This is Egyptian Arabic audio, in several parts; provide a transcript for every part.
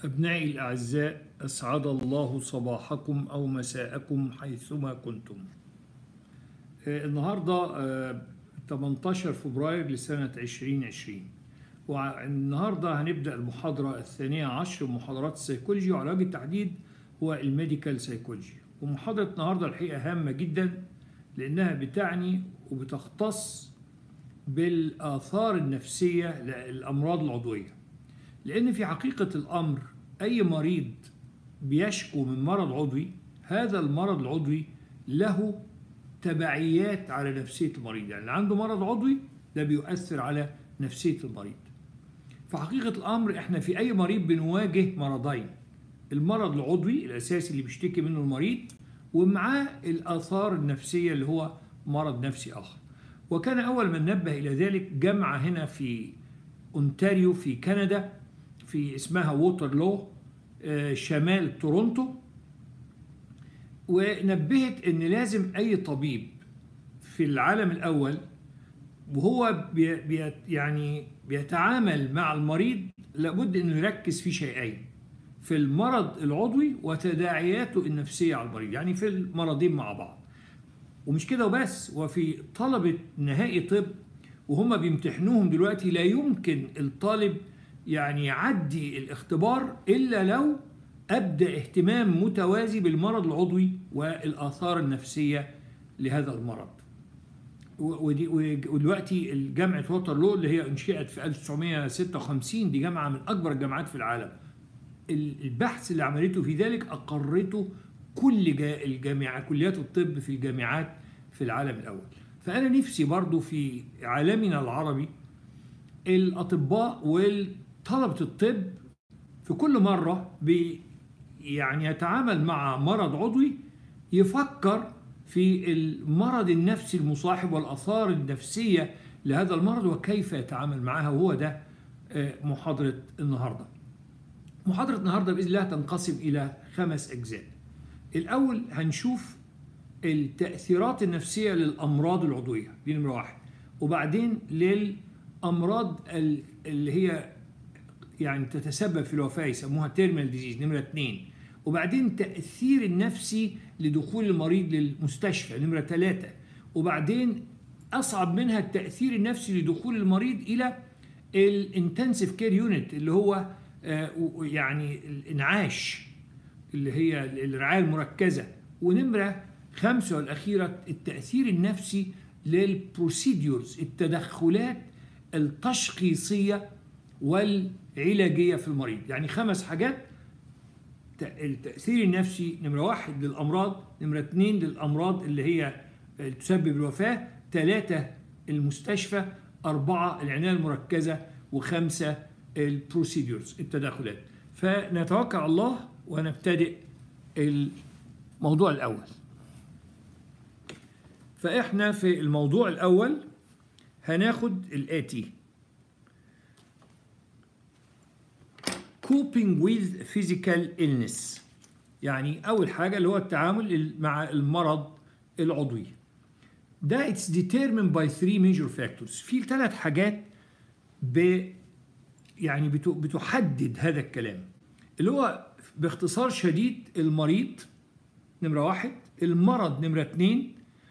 أبنائي الأعزاء أسعد الله صباحكم أو مساءكم حيثما كنتم آه، النهاردة آه، 18 فبراير لسنة 2020 والنهاردة هنبدأ المحاضرة الثانية عشر من محاضرات السيكولوجي وعلى وجه التحديد هو الميديكال سيكولوجي ومحاضرة النهاردة الحقيقة هامة جدا لأنها بتعني وبتختص بالآثار النفسية للأمراض العضوية لأن في حقيقة الأمر أي مريض بيشكو من مرض عضوي هذا المرض العضوي له تبعيات على نفسية المريض يعني اللي عنده مرض عضوي ده بيؤثر على نفسية المريض في حقيقة الأمر إحنا في أي مريض بنواجه مرضين المرض العضوي الأساسي اللي بيشتكي منه المريض ومعاه الآثار النفسية اللي هو مرض نفسي آخر وكان أول من نبه إلى ذلك جامعة هنا في أونتاريو في كندا في اسمها ووترلو آه، شمال تورونتو ونبهت ان لازم اي طبيب في العالم الاول وهو بي بي يعني بيتعامل مع المريض لابد انه يركز في شيئين في المرض العضوي وتداعياته النفسيه على المريض يعني في المرضين مع بعض ومش كده وبس وفي طلبه نهائي طب وهم بيمتحنوهم دلوقتي لا يمكن الطالب يعني يعدي الاختبار الا لو ابدا اهتمام متوازي بالمرض العضوي والاثار النفسيه لهذا المرض ودي ودلوقتي جامعه ووترلو اللي هي انشئت في 1956 دي جامعه من اكبر الجامعات في العالم البحث اللي عملته في ذلك اقرته كل الجامعات كليات الطب في الجامعات في العالم الاول فانا نفسي برضو في عالمنا العربي الاطباء وطلبه الطب في كل مره بي يعني يتعامل مع مرض عضوي يفكر في المرض النفسي المصاحب والاثار النفسيه لهذا المرض وكيف يتعامل معها وهو ده محاضره النهارده. محاضره النهارده باذن الله تنقسم الى خمس اجزاء. الاول هنشوف التاثيرات النفسيه للامراض العضويه دي نمره واحد وبعدين للامراض اللي هي يعني تتسبب في الوفاه يسموها تيرمال ديزيز نمره اثنين وبعدين تاثير النفسي لدخول المريض للمستشفى نمره ثلاثه وبعدين اصعب منها التاثير النفسي لدخول المريض الى الانتنسيف كير يونت اللي هو يعني الانعاش اللي هي الرعايه المركزه ونمره خمسه والاخيره التاثير النفسي للبروسيديورز التدخلات التشخيصيه والعلاجيه في المريض يعني خمس حاجات التاثير النفسي نمره واحد للامراض نمره اثنين للامراض اللي هي تسبب الوفاه ثلاثه المستشفى اربعه العنايه المركزه وخمسه البروسيديورز التدخلات فنتوكل على الله ونبتدئ الموضوع الاول فاحنا في الموضوع الاول هناخد الاتي coping with physical illness يعني اول حاجه اللي هو التعامل مع المرض العضوي ده it's determined by three major factors في ثلاث حاجات ب يعني بتحدد هذا الكلام اللي هو باختصار شديد المريض نمره واحد المرض نمره اثنين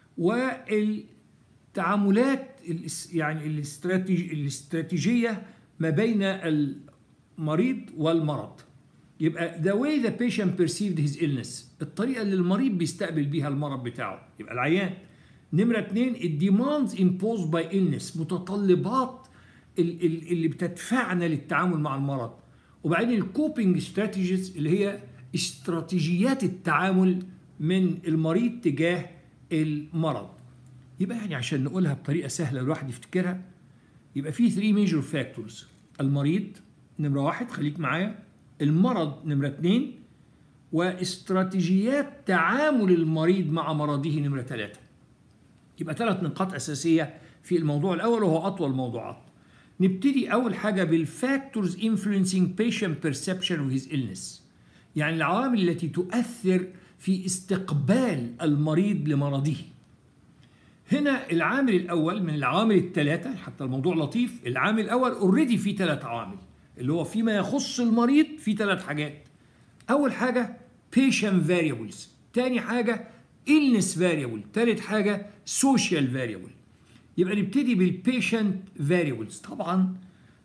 والتعاملات يعني الاستراتيجيه ما بين المريض والمرض يبقى the way the patient perceived his illness الطريقه اللي المريض بيستقبل بيها المرض بتاعه يبقى العيان نمره اثنين الديماندز imposed by illness متطلبات اللي بتدفعنا للتعامل مع المرض وبعدين الكوبينج استراتيجيز اللي هي استراتيجيات التعامل من المريض تجاه المرض يبقى يعني عشان نقولها بطريقه سهله الواحد يفتكرها يبقى في 3 ميجور فاكتورز المريض نمره واحد خليك معايا المرض نمره اثنين واستراتيجيات تعامل المريض مع مرضه نمره ثلاثه يبقى ثلاث نقاط اساسيه في الموضوع الاول وهو اطول موضوعات نبتدي اول حاجه بالفاكتورز influencing patient perception of his illness يعني العوامل التي تؤثر في استقبال المريض لمرضه هنا العامل الاول من العوامل الثلاثه حتى الموضوع لطيف العامل الاول اوريدي في ثلاث عوامل اللي هو فيما يخص المريض في ثلاث حاجات اول حاجه patient variables تاني حاجه illness variable تالت حاجه social variable يبقى نبتدي بالبيشنت فاريبلز طبعا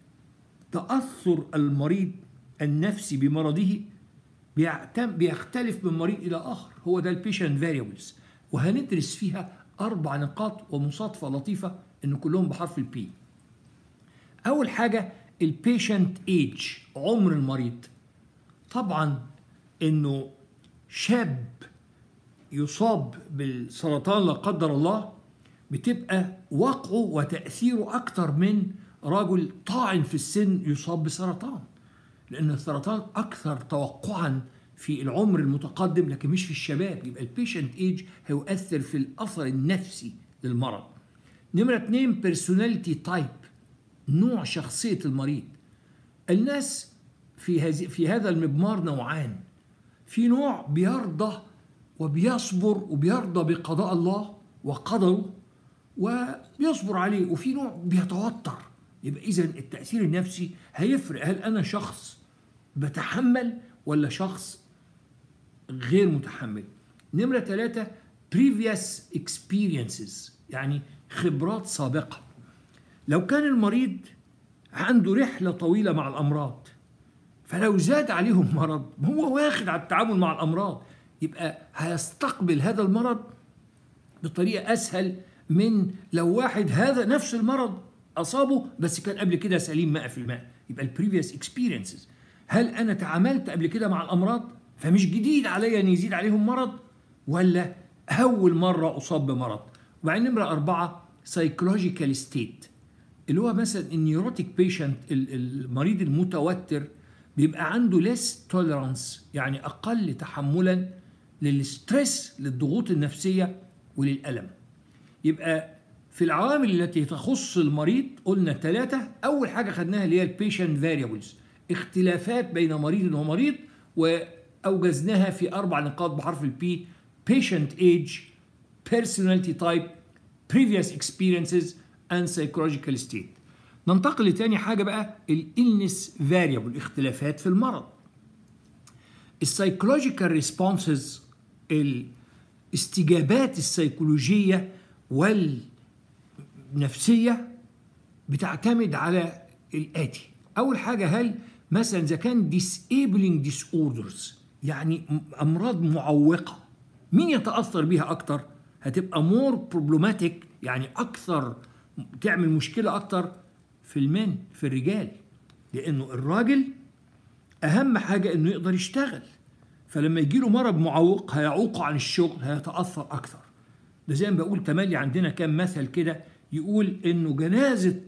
تاثر المريض النفسي بمرضه بيعتم بيختلف من مريض الى اخر هو ده البيشنت فاريبلز وهندرس فيها اربع نقاط ومصادفه لطيفه ان كلهم بحرف البي اول حاجه البيشنت ايج عمر المريض طبعا انه شاب يصاب بالسرطان لا قدر الله بتبقى وقعه وتاثيره اكتر من رجل طاعن في السن يصاب بسرطان لان السرطان اكثر توقعا في العمر المتقدم لكن مش في الشباب يبقى البيشنت ايج هيؤثر في الاثر النفسي للمرض نمرة اتنين بيرسوناليتي تايب نوع شخصية المريض الناس في هذه في هذا المضمار نوعان في نوع بيرضى وبيصبر وبيرضى بقضاء الله وقدره وبيصبر عليه وفي نوع بيتوتر يبقى اذا التاثير النفسي هيفرق هل انا شخص بتحمل ولا شخص غير متحمل نمرة ثلاثة previous experiences يعني خبرات سابقة لو كان المريض عنده رحلة طويلة مع الأمراض فلو زاد عليهم مرض هو واخد على التعامل مع الأمراض يبقى هيستقبل هذا المرض بطريقة أسهل من لو واحد هذا نفس المرض أصابه بس كان قبل كده سليم 100% يبقى البريفيوس اكسبيرينسز هل أنا تعاملت قبل كده مع الأمراض فمش جديد عليا أن يزيد عليهم مرض ولا أول مرة أصاب بمرض وبعدين نمرة أربعة سايكولوجيكال ستيت اللي هو مثلا النيوروتيك بيشنت المريض المتوتر بيبقى عنده ليس توليرانس يعني أقل تحملا للستريس للضغوط النفسية وللألم يبقى في العوامل التي تخص المريض قلنا ثلاثة أول حاجة خدناها اللي هي البيشنت فاريبلز اختلافات بين مريض ومريض وأوجزناها في أربع نقاط بحرف البي patient age personality type previous experiences and psychological state ننتقل لتاني حاجة بقى الإلنس فاريبل اختلافات في المرض السايكولوجيكال ريسبونسز الاستجابات السيكولوجية والنفسية بتعتمد على الآتي أول حاجة هل مثلا إذا كان disabling disorders يعني أمراض معوقة مين يتأثر بيها أكتر؟ هتبقى مور بروبلماتيك يعني أكثر تعمل مشكلة أكتر في المن في الرجال لأنه الراجل أهم حاجة إنه يقدر يشتغل فلما يجي له مرض معوق هيعوقه عن الشغل هيتأثر أكثر ده زي ما بقول تملي عندنا كام مثل كده يقول إنه جنازة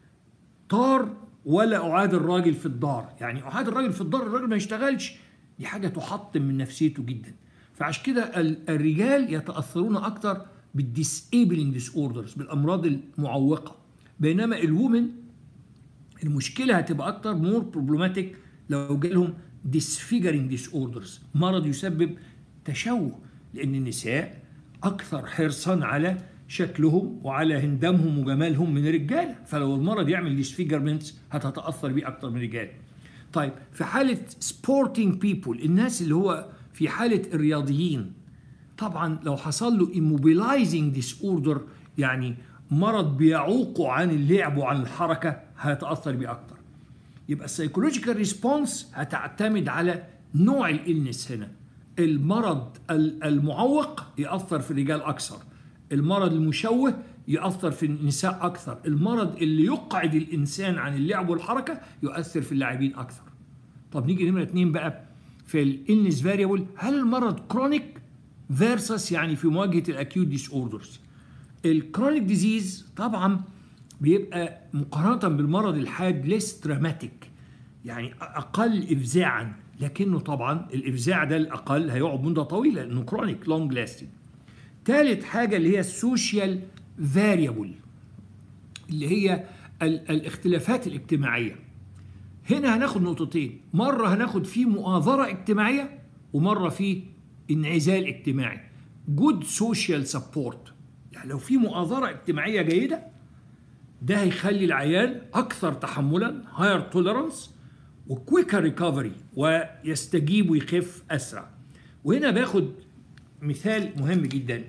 طار ولا أعاد الراجل في الدار يعني أعاد الراجل في الدار الراجل ما يشتغلش دي حاجة تحطم من نفسيته جدا فعشان كده الرجال يتأثرون أكثر بالديسيبلينج ديس اوردرز بالأمراض المعوقة بينما الومن المشكلة هتبقى أكتر مور بروبلماتيك لو جالهم disfiguring disorders مرض يسبب تشوه لأن النساء أكثر حرصا على شكلهم وعلى هندامهم وجمالهم من الرجالة فلو المرض يعمل disfigurements هتتأثر بيه أكتر من الرجال طيب في حالة sporting people الناس اللي هو في حالة الرياضيين طبعا لو حصل له immobilizing disorder يعني مرض بيعوقه عن اللعب وعن الحركة هيتأثر بيه أكتر يبقى السايكولوجيكال ريسبونس هتعتمد على نوع الإلنس هنا المرض المعوق يأثر في الرجال أكثر المرض المشوه يأثر في النساء أكثر المرض اللي يقعد الإنسان عن اللعب والحركة يؤثر في اللاعبين أكثر طب نيجي نمرة اتنين بقى في الإلنس فاريبل هل المرض كرونيك فيرسس يعني في مواجهة الأكيوت ديس أوردرز الكرونيك ديزيز طبعا بيبقى مقارنة بالمرض الحاد ليس دراماتيك يعني أقل إفزاعا لكنه طبعا الإفزاع ده الأقل هيقعد مدة طويلة لأنه كرونيك لونج لاستنج ثالث حاجة اللي هي السوشيال فاريبل اللي هي ال الاختلافات الاجتماعية هنا هناخد نقطتين مرة هناخد فيه مؤازرة اجتماعية ومرة فيه انعزال اجتماعي جود سوشيال سبورت يعني لو في مؤازرة اجتماعية جيدة ده هيخلي العيان أكثر تحملا هاير توليرانس وكويكر ريكفري ويستجيب ويخف اسرع وهنا باخد مثال مهم جدا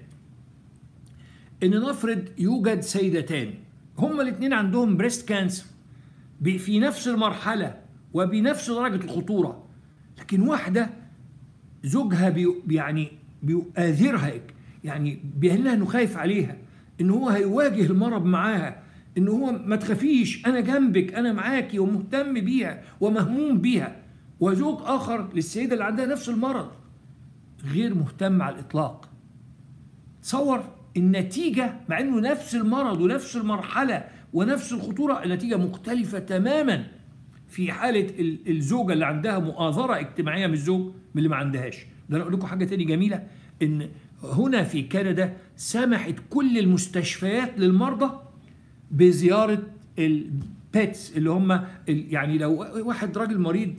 ان نفرض يوجد سيدتان هما الاثنين عندهم بريست كانسر في نفس المرحله وبنفس درجه الخطوره لكن واحده زوجها بي يعني بيؤاذرها يعني بيقول لها انه خايف عليها ان هو هيواجه المرض معاها ان هو ما تخافيش انا جنبك انا معاكي ومهتم بيها ومهموم بيها وزوج اخر للسيده اللي عندها نفس المرض غير مهتم على الاطلاق تصور النتيجه مع انه نفس المرض ونفس المرحله ونفس الخطوره النتيجه مختلفه تماما في حاله الزوجه اللي عندها مؤازره اجتماعيه من الزوج من اللي ما عندهاش ده انا اقول لكم حاجه تاني جميله ان هنا في كندا سمحت كل المستشفيات للمرضى بزياره البيتس اللي هم يعني لو واحد راجل مريض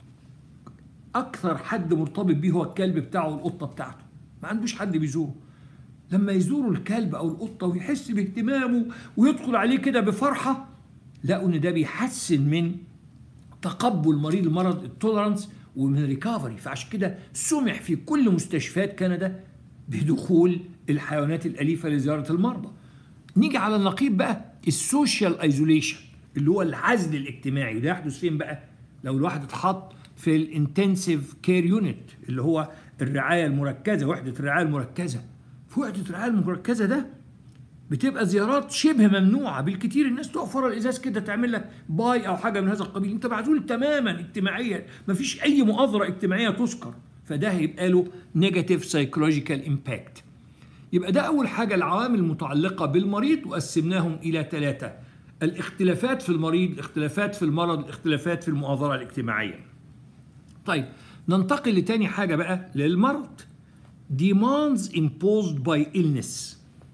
اكثر حد مرتبط بيه هو الكلب بتاعه والقطه بتاعته ما عندوش حد بيزوره لما يزوروا الكلب او القطه ويحس باهتمامه ويدخل عليه كده بفرحه لقوا ان ده بيحسن من تقبل مريض المرض التولرانس ومن ريكفري فعشان كده سمح في كل مستشفيات كندا بدخول الحيوانات الاليفه لزياره المرضى نيجي على النقيض بقى السوشيال ايزوليشن اللي هو العزل الاجتماعي وده يحدث فين بقى لو الواحد اتحط في الانتنسيف كير يونت اللي هو الرعايه المركزه وحده الرعايه المركزه في وحده الرعايه المركزه ده بتبقى زيارات شبه ممنوعه بالكثير الناس تقف ورا الازاز كده تعمل لك باي او حاجه من هذا القبيل انت معزول تماما اجتماعيا مفيش اي مؤازره اجتماعيه تذكر فده هيبقى له نيجاتيف سايكولوجيكال امباكت يبقى ده اول حاجه العوامل المتعلقه بالمريض وقسمناهم الى ثلاثه الاختلافات في المريض الاختلافات في المرض الاختلافات في المؤازره الاجتماعيه طيب ننتقل لتاني حاجه بقى للمرض demands imposed by illness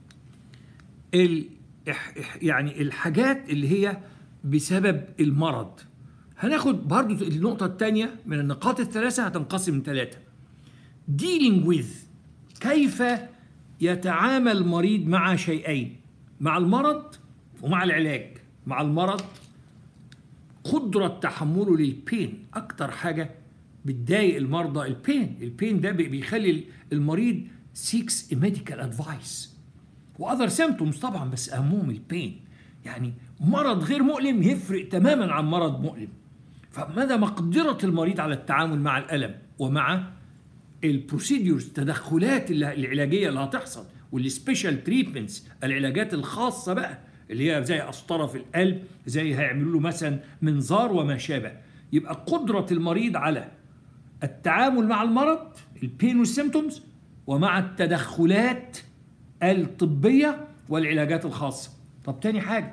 ال يعني الحاجات اللي هي بسبب المرض هناخد برضو النقطة الثانية من النقاط الثلاثة هتنقسم ثلاثة dealing with كيف يتعامل المريض مع شيئين مع المرض ومع العلاج مع المرض قدرة تحمله للبين أكتر حاجة بتضايق المرضى البين البين ده بيخلي المريض سيكس ميديكال ادفايس واذر سيمتومز طبعا بس اهمهم البين يعني مرض غير مؤلم يفرق تماما عن مرض مؤلم فمدى مقدرة المريض على التعامل مع الألم ومع البروسيديورز التدخلات العلاجية اللي هتحصل والسبيشال تريتمنتس العلاجات الخاصة بقى اللي هي زي قسطرة في القلب زي هيعملوا له مثلا منظار وما شابه يبقى قدرة المريض على التعامل مع المرض البين والسيمتومز ومع التدخلات الطبية والعلاجات الخاصة طب تاني حاجة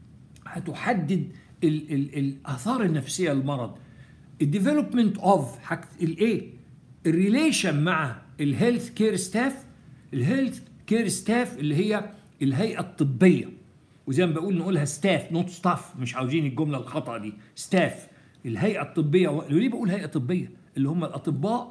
هتحدد ال ال الآثار النفسية للمرض الديفلوبمنت اوف الايه الريليشن مع الهيلث كير ستاف الهيلث كير ستاف اللي هي الهيئة الطبية وزي ما بقول نقولها ستاف نوت ستاف مش عاوزين الجملة الخطأ دي ستاف الهيئة الطبية ليه بقول هيئة طبية اللي هم الأطباء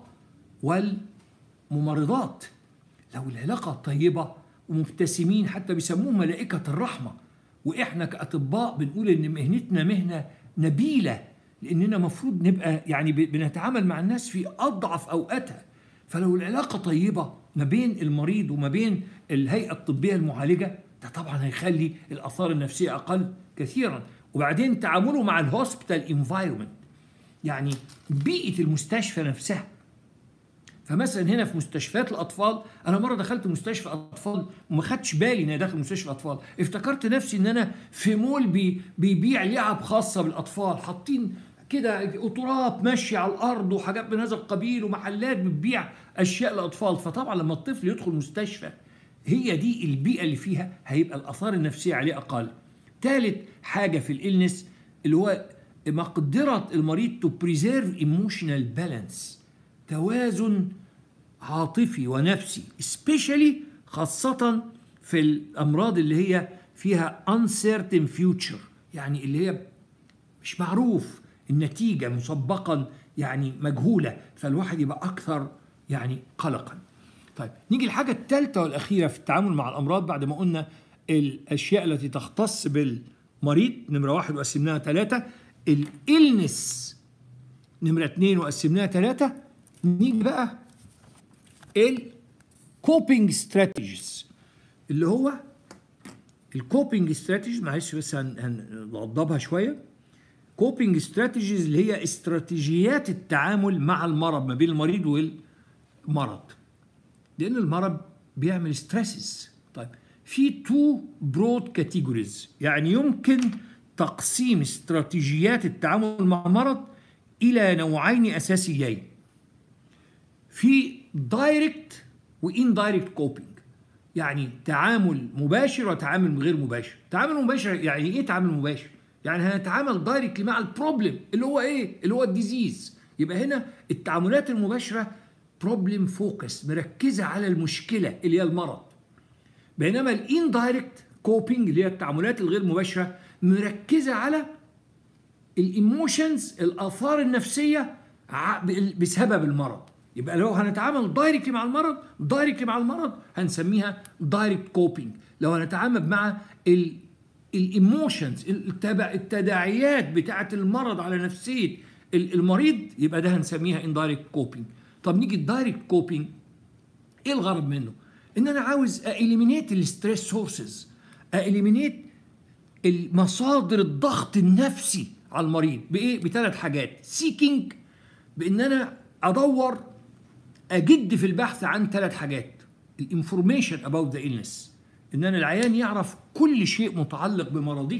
والممرضات لو العلاقة طيبة ومبتسمين حتى بيسموهم ملائكة الرحمة وإحنا كأطباء بنقول إن مهنتنا مهنة نبيلة لأننا مفروض نبقى يعني بنتعامل مع الناس في أضعف أوقاتها فلو العلاقة طيبة ما بين المريض وما بين الهيئة الطبية المعالجة ده طبعا هيخلي الآثار النفسية أقل كثيرا وبعدين تعامله مع الهوسبيتال انفايرمنت يعني بيئة المستشفى نفسها فمثلا هنا في مستشفيات الاطفال انا مره دخلت مستشفى اطفال وما خدتش بالي ان داخل مستشفى اطفال افتكرت نفسي ان انا في مول بي بيبيع لعب خاصه بالاطفال حاطين كده قطرات ماشيه على الارض وحاجات من هذا القبيل ومحلات بتبيع اشياء لاطفال فطبعا لما الطفل يدخل مستشفى هي دي البيئه اللي فيها هيبقى الاثار النفسيه عليه اقل ثالث حاجه في الالنس اللي هو مقدره المريض تو بريزيرف ايموشنال بالانس توازن عاطفي ونفسي especially خاصة في الأمراض اللي هي فيها uncertain future يعني اللي هي مش معروف النتيجة مسبقا يعني مجهولة فالواحد يبقى أكثر يعني قلقا طيب نيجي الحاجة الثالثة والأخيرة في التعامل مع الأمراض بعد ما قلنا الأشياء التي تختص بالمريض نمرة واحد وقسمناها ثلاثة الإلنس نمرة اتنين وقسمناها تلاتة نيجي بقى الكوبينج استراتيجيز اللي هو الكوبينج استراتيجي معلش بس هنوضبها شويه كوبينج استراتيجيز اللي هي استراتيجيات التعامل مع المرض ما بين المريض والمرض لان المرض بيعمل ستريسز طيب في تو برود كاتيجوريز يعني يمكن تقسيم استراتيجيات التعامل مع المرض الى نوعين اساسيين في دايركت وان دايركت كوبينج يعني تعامل مباشر وتعامل غير مباشر تعامل مباشر يعني ايه تعامل مباشر يعني هنتعامل دايركتلي مع البروبلم اللي هو ايه اللي هو الديزيز يبقى هنا التعاملات المباشره بروبلم فوكس مركزه على المشكله اللي هي المرض بينما الاندايركت كوبينج اللي هي التعاملات الغير مباشره مركزه على الايموشنز الاثار النفسيه بسبب المرض يبقى لو هنتعامل دايركتلي مع المرض دايركتلي مع المرض هنسميها دايركت كوبينج لو هنتعامل مع الايموشنز التداعيات بتاعه المرض على نفسيه المريض يبقى ده هنسميها اندايركت كوبينج طب نيجي الدايركت كوبينج ايه الغرض منه ان انا عاوز اليمينيت الستريس سورسز اليمينيت المصادر الضغط النفسي على المريض بايه بثلاث حاجات سيكينج بان انا ادور اجد في البحث عن ثلاث حاجات الانفورميشن اباوت ذا illness ان انا العيان يعرف كل شيء متعلق بمرضه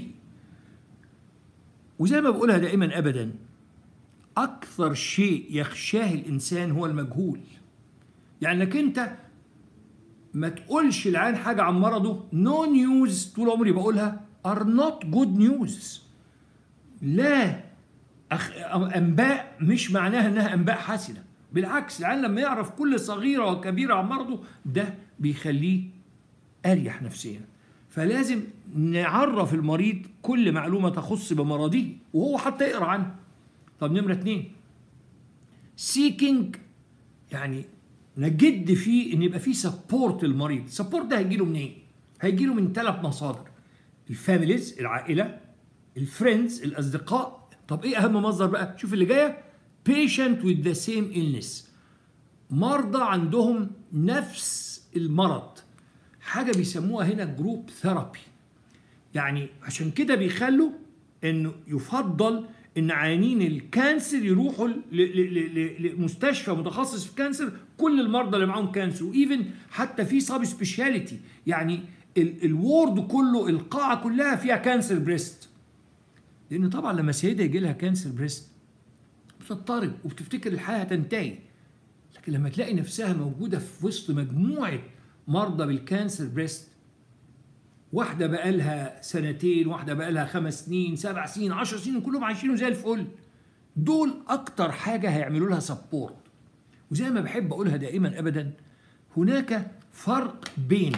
وزي ما بقولها دائما ابدا اكثر شيء يخشاه الانسان هو المجهول يعني انك انت ما تقولش العيان حاجه عن مرضه نو no نيوز طول عمري بقولها ار نوت جود نيوز لا أخ... انباء مش معناها انها انباء حسنه بالعكس العيان لما يعرف كل صغيره وكبيره عن مرضه ده بيخليه اريح نفسيا فلازم نعرف المريض كل معلومه تخص بمرضه وهو حتى يقرا عنها طب نمره اتنين سيكينج يعني نجد فيه ان يبقى فيه سبورت للمريض سبورت ده هيجي له منين هيجي له من ثلاث مصادر الفاميليز العائله الفريندز الاصدقاء طب ايه اهم مصدر بقى شوف اللي جايه patient with the same illness مرضى عندهم نفس المرض حاجه بيسموها هنا جروب ثيرابي يعني عشان كده بيخلوا انه يفضل ان عيانين الكانسر يروحوا لمستشفى متخصص في الكانسر كل المرضى اللي معاهم كانسر وايفن حتى في سب سبيشاليتي يعني الوورد كله القاعه كلها فيها كانسر بريست لان طبعا لما سيده يجي لها كانسر بريست بتضطرب وبتفتكر الحياه هتنتهي لكن لما تلاقي نفسها موجوده في وسط مجموعه مرضى بالكانسر بريست واحدة بقالها سنتين واحدة بقالها خمس سنين سبع سنين عشر سنين كلهم عايشين زي الفل دول أكتر حاجة هيعملوا لها سبورت وزي ما بحب أقولها دائما أبدا هناك فرق بين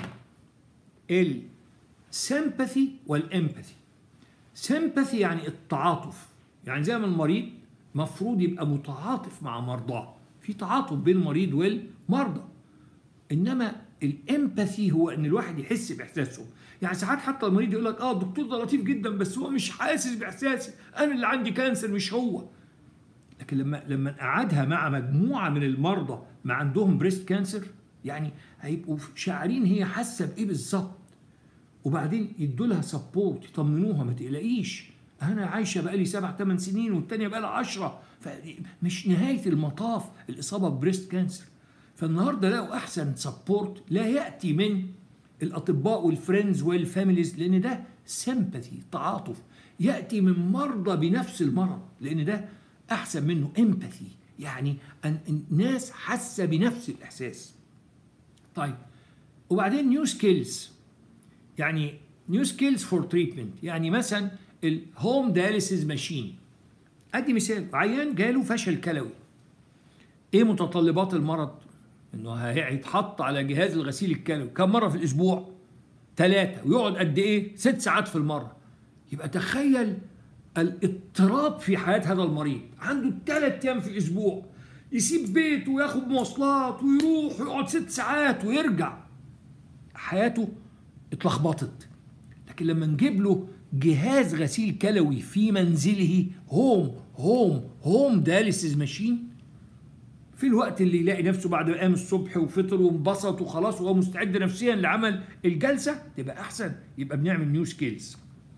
السمباثي والامباثي سمباثي يعني التعاطف يعني زي ما المريض مفروض يبقى متعاطف مع مرضاه في تعاطف بين المريض والمرضى انما الامباثي هو ان الواحد يحس باحساسهم يعني ساعات حتى المريض يقول لك اه الدكتور ده لطيف جدا بس هو مش حاسس باحساسي انا اللي عندي كانسر مش هو لكن لما لما نقعدها مع مجموعه من المرضى ما عندهم بريست كانسر يعني هيبقوا شاعرين هي حاسه بايه بالظبط وبعدين يدوا لها سبورت يطمنوها ما تقلقيش انا عايشه بقالي سبع ثمان سنين والثانيه بقى لها 10 فمش نهايه المطاف الاصابه ببريست كانسر فالنهارده لقوا احسن سبورت لا ياتي من الاطباء والفريندز والفاميليز لان ده سيمباثي تعاطف ياتي من مرضى بنفس المرض لان ده احسن منه امباثي يعني ان الناس حاسه بنفس الاحساس طيب وبعدين نيو سكيلز يعني نيو سكيلز فور تريتمنت يعني مثلا الهوم دياليسيز ماشين ادي مثال عيان جاله فشل كلوي ايه متطلبات المرض انه هيتحط على جهاز الغسيل الكلوي كم مره في الاسبوع ثلاثه ويقعد قد ايه ست ساعات في المره يبقى تخيل الاضطراب في حياه هذا المريض عنده ثلاث ايام في الاسبوع يسيب بيته وياخد مواصلات ويروح ويقعد ست ساعات ويرجع حياته اتلخبطت لكن لما نجيب له جهاز غسيل كلوي في منزله هوم هوم هوم داليسيز ماشين في الوقت اللي يلاقي نفسه بعد ما قام الصبح وفطر وانبسط وخلاص وهو مستعد نفسيا لعمل الجلسه تبقى احسن يبقى بنعمل نيو سكيلز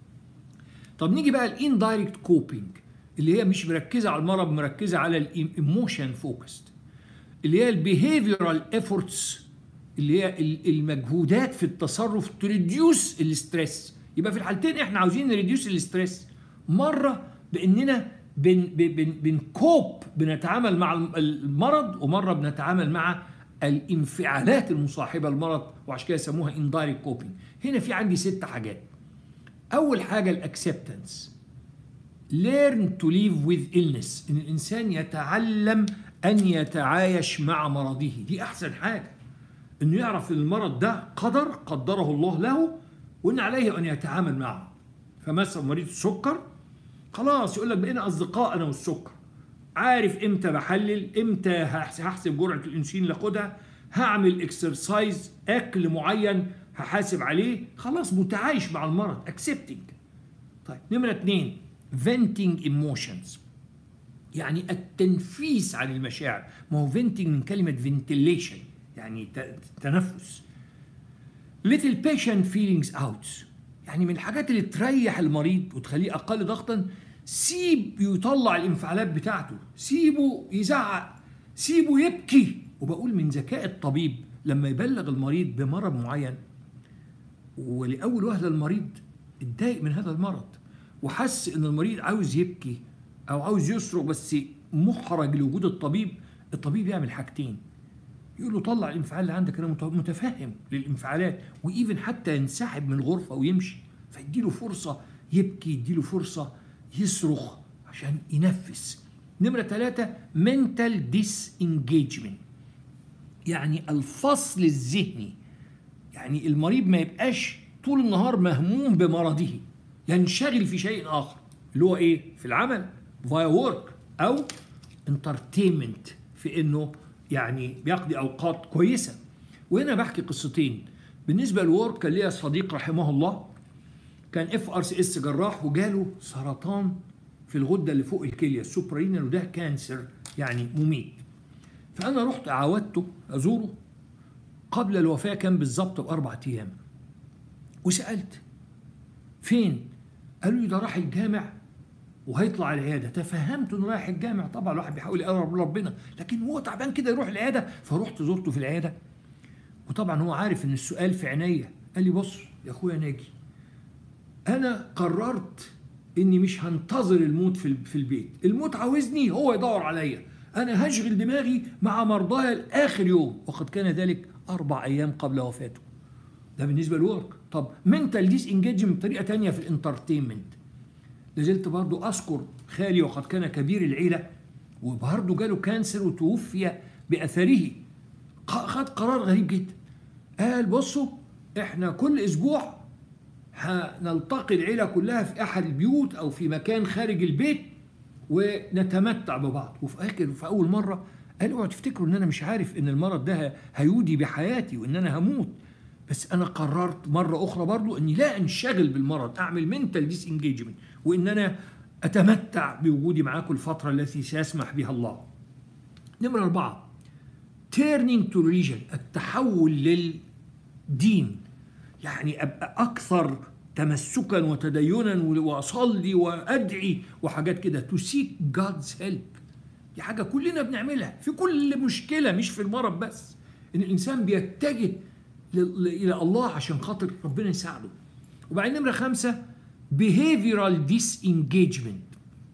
طب نيجي بقى الاندايركت كوبينج اللي هي مش مركزه على المرض مركزه على الايموشن فوكست اللي هي البيهيفيرال ايفورتس اللي هي المجهودات في التصرف تريديوس الاستريس يبقى في الحالتين احنا عاوزين نريديوس الاستريس مره باننا بن بن بنكوب بنتعامل مع المرض ومره بنتعامل مع الانفعالات المصاحبه للمرض وعشان كده يسموها اندايركت كوبينج هنا في عندي ست حاجات اول حاجه الاكسبتنس learn to live with illness ان الانسان يتعلم ان يتعايش مع مرضه دي احسن حاجه انه يعرف ان المرض ده قدر قدره الله له وان عليه ان يتعامل معه فمثلا مريض السكر خلاص يقول لك بقينا اصدقاء انا والسكر عارف امتى بحلل امتى هحسب جرعه الانسولين اللي اخدها هعمل اكسرسايز اكل معين هحاسب عليه خلاص متعايش مع المرض اكسبتنج طيب نمره اثنين venting emotions يعني التنفيس عن المشاعر ما هو venting من كلمه ventilation يعني تنفس little patient feelings out يعني من الحاجات اللي تريح المريض وتخليه اقل ضغطا سيب يطلع الانفعالات بتاعته سيبه يزعق سيبه يبكي وبقول من ذكاء الطبيب لما يبلغ المريض بمرض معين ولاول وهله المريض اتضايق من هذا المرض وحس ان المريض عاوز يبكي او عاوز يصرخ بس محرج لوجود الطبيب الطبيب يعمل حاجتين يقول له طلع الانفعال اللي عندك انا متفهم للانفعالات وايفن حتى ينسحب من الغرفه ويمشي فيديله فرصه يبكي يديله فرصه يصرخ عشان ينفس نمره ثلاثة mental disengagement يعني الفصل الذهني يعني المريض ما يبقاش طول النهار مهموم بمرضه ينشغل في شيء اخر اللي هو ايه في العمل فاي ورك او انترتينمنت في انه يعني بيقضي اوقات كويسه وهنا بحكي قصتين بالنسبه للورك كان ليا صديق رحمه الله كان اف ار سي اس جراح وجاله سرطان في الغده اللي فوق الكليه السوبرينال وده كانسر يعني مميت فانا رحت عاودته ازوره قبل الوفاه كان بالظبط باربع ايام وسالت فين قالوا لي ده راح الجامع وهيطلع العياده تفهمت انه رايح الجامع طبعا الواحد بيحاول يقرب ربنا لكن هو تعبان كده يروح العياده فرحت زرته في العياده وطبعا هو عارف ان السؤال في عينيا قال لي بص يا اخويا ناجي انا قررت اني مش هنتظر الموت في في البيت الموت عاوزني هو يدور عليا انا هشغل دماغي مع مرضايا لاخر يوم وقد كان ذلك اربع ايام قبل وفاته ده بالنسبه للورك طب منتال ديس انجيجمنت بطريقه ثانيه في الانترتينمنت لازلت برضو أذكر خالي وقد كان كبير العيلة وبرضه جاله كانسر وتوفي بأثره خد قرار غريب جدا قال بصوا احنا كل اسبوع هنلتقي العيله كلها في احد البيوت او في مكان خارج البيت ونتمتع ببعض وفي اخر في اول مره قال اوعوا تفتكروا ان انا مش عارف ان المرض ده هيودي بحياتي وان انا هموت بس انا قررت مره اخرى برضو اني لا انشغل بالمرض اعمل منتال ديس انجيجمنت وان انا اتمتع بوجودي معاكم الفتره التي سيسمح بها الله نمره اربعه turning to religion التحول للدين يعني ابقى اكثر تمسكا وتدينا واصلي وادعي وحاجات كده to seek God's help دي حاجه كلنا بنعملها في كل مشكله مش في المرض بس ان الانسان بيتجه الى الله عشان خاطر ربنا يساعده وبعدين نمره خمسه behavioral disengagement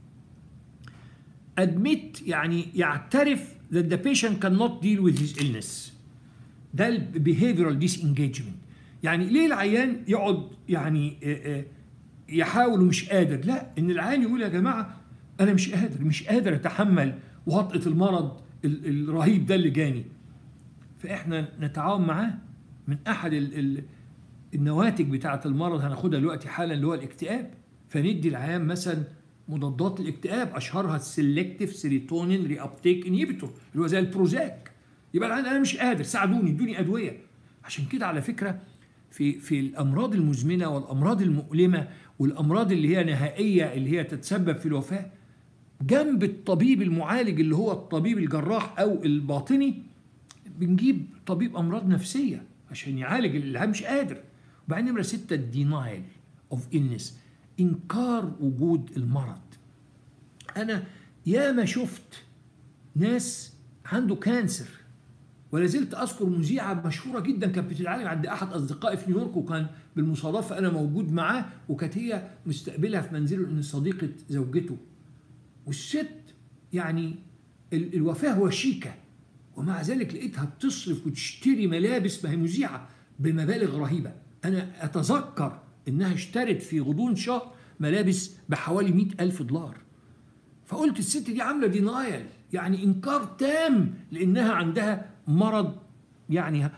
admit يعني يعترف that the patient cannot deal with his illness ده ال behavioral disengagement يعني ليه العيان يقعد يعني يحاول ومش قادر لا ان العيان يقول يا جماعه انا مش قادر مش قادر اتحمل وطأة المرض الرهيب ده اللي جاني فاحنا نتعاون معاه من احد ال النواتج بتاعه المرض هناخدها دلوقتي حالا اللي هو الاكتئاب فندي العيان مثلا مضادات الاكتئاب اشهرها السلكتيف سيروتونين ري ابتيك انهيبيتور اللي هو زي البروزاك يبقى العيان انا مش قادر ساعدوني ادوني ادويه عشان كده على فكره في في الامراض المزمنه والامراض المؤلمه والامراض اللي هي نهائيه اللي هي تتسبب في الوفاه جنب الطبيب المعالج اللي هو الطبيب الجراح او الباطني بنجيب طبيب امراض نفسيه عشان يعالج اللي مش قادر وبعدين نمره سته الدينايل اوف إلنس انكار وجود المرض انا ياما شفت ناس عنده كانسر ولا زلت اذكر مذيعه مشهوره جدا كانت بتتعالج عند احد اصدقائي في نيويورك وكان بالمصادفه انا موجود معاه وكانت هي مستقبلها في منزله ان صديقه زوجته والست يعني الوفاه وشيكه ومع ذلك لقيتها بتصرف وتشتري ملابس ما هي مذيعه بمبالغ رهيبه انا اتذكر انها اشترت في غضون شهر ملابس بحوالي مئة ألف دولار فقلت الست دي عامله دينايل يعني انكار تام لانها عندها مرض يعني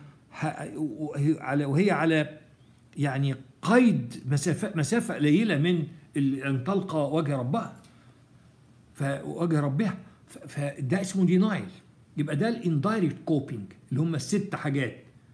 وهي على يعني قيد مسافه مسافه قليله من ان تلقى وجه ربها فوجه ربها فده اسمه دينايل يبقى ده الاندايركت كوبينج اللي هم الست حاجات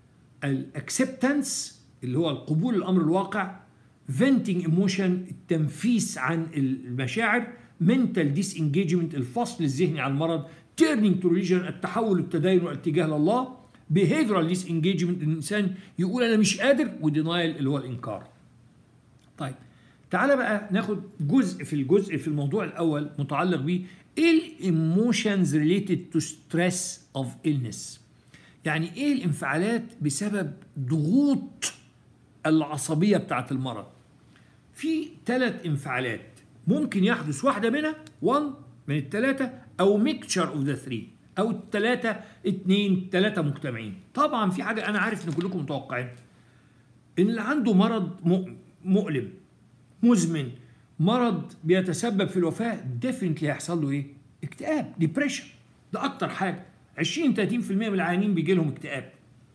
الاكسبتنس اللي هو القبول الامر الواقع venting ايموشن التنفيس عن المشاعر mental disengagement الفصل الذهني عن المرض turning to religion التحول التدين والاتجاه لله behavioral disengagement الانسان يقول انا مش قادر ودينايل اللي هو الانكار طيب تعالى بقى ناخد جزء في الجزء في الموضوع الاول متعلق بيه ايه الايموشنز ريليتد تو ستريس اوف illness يعني ايه الانفعالات بسبب ضغوط العصبيه بتاعه المرض في ثلاث انفعالات ممكن يحدث واحده منها 1 من الثلاثه او ميكتشر اوف ذا 3 او الثلاثه اثنين ثلاثه مجتمعين طبعا في حاجه انا عارف ان كلكم متوقعين ان اللي عنده مرض مؤلم مزمن مرض بيتسبب في الوفاه ديفنتلي هيحصل له ايه؟ اكتئاب ديبريشن ده اكتر حاجه 20 30% من العيانين بيجي لهم اكتئاب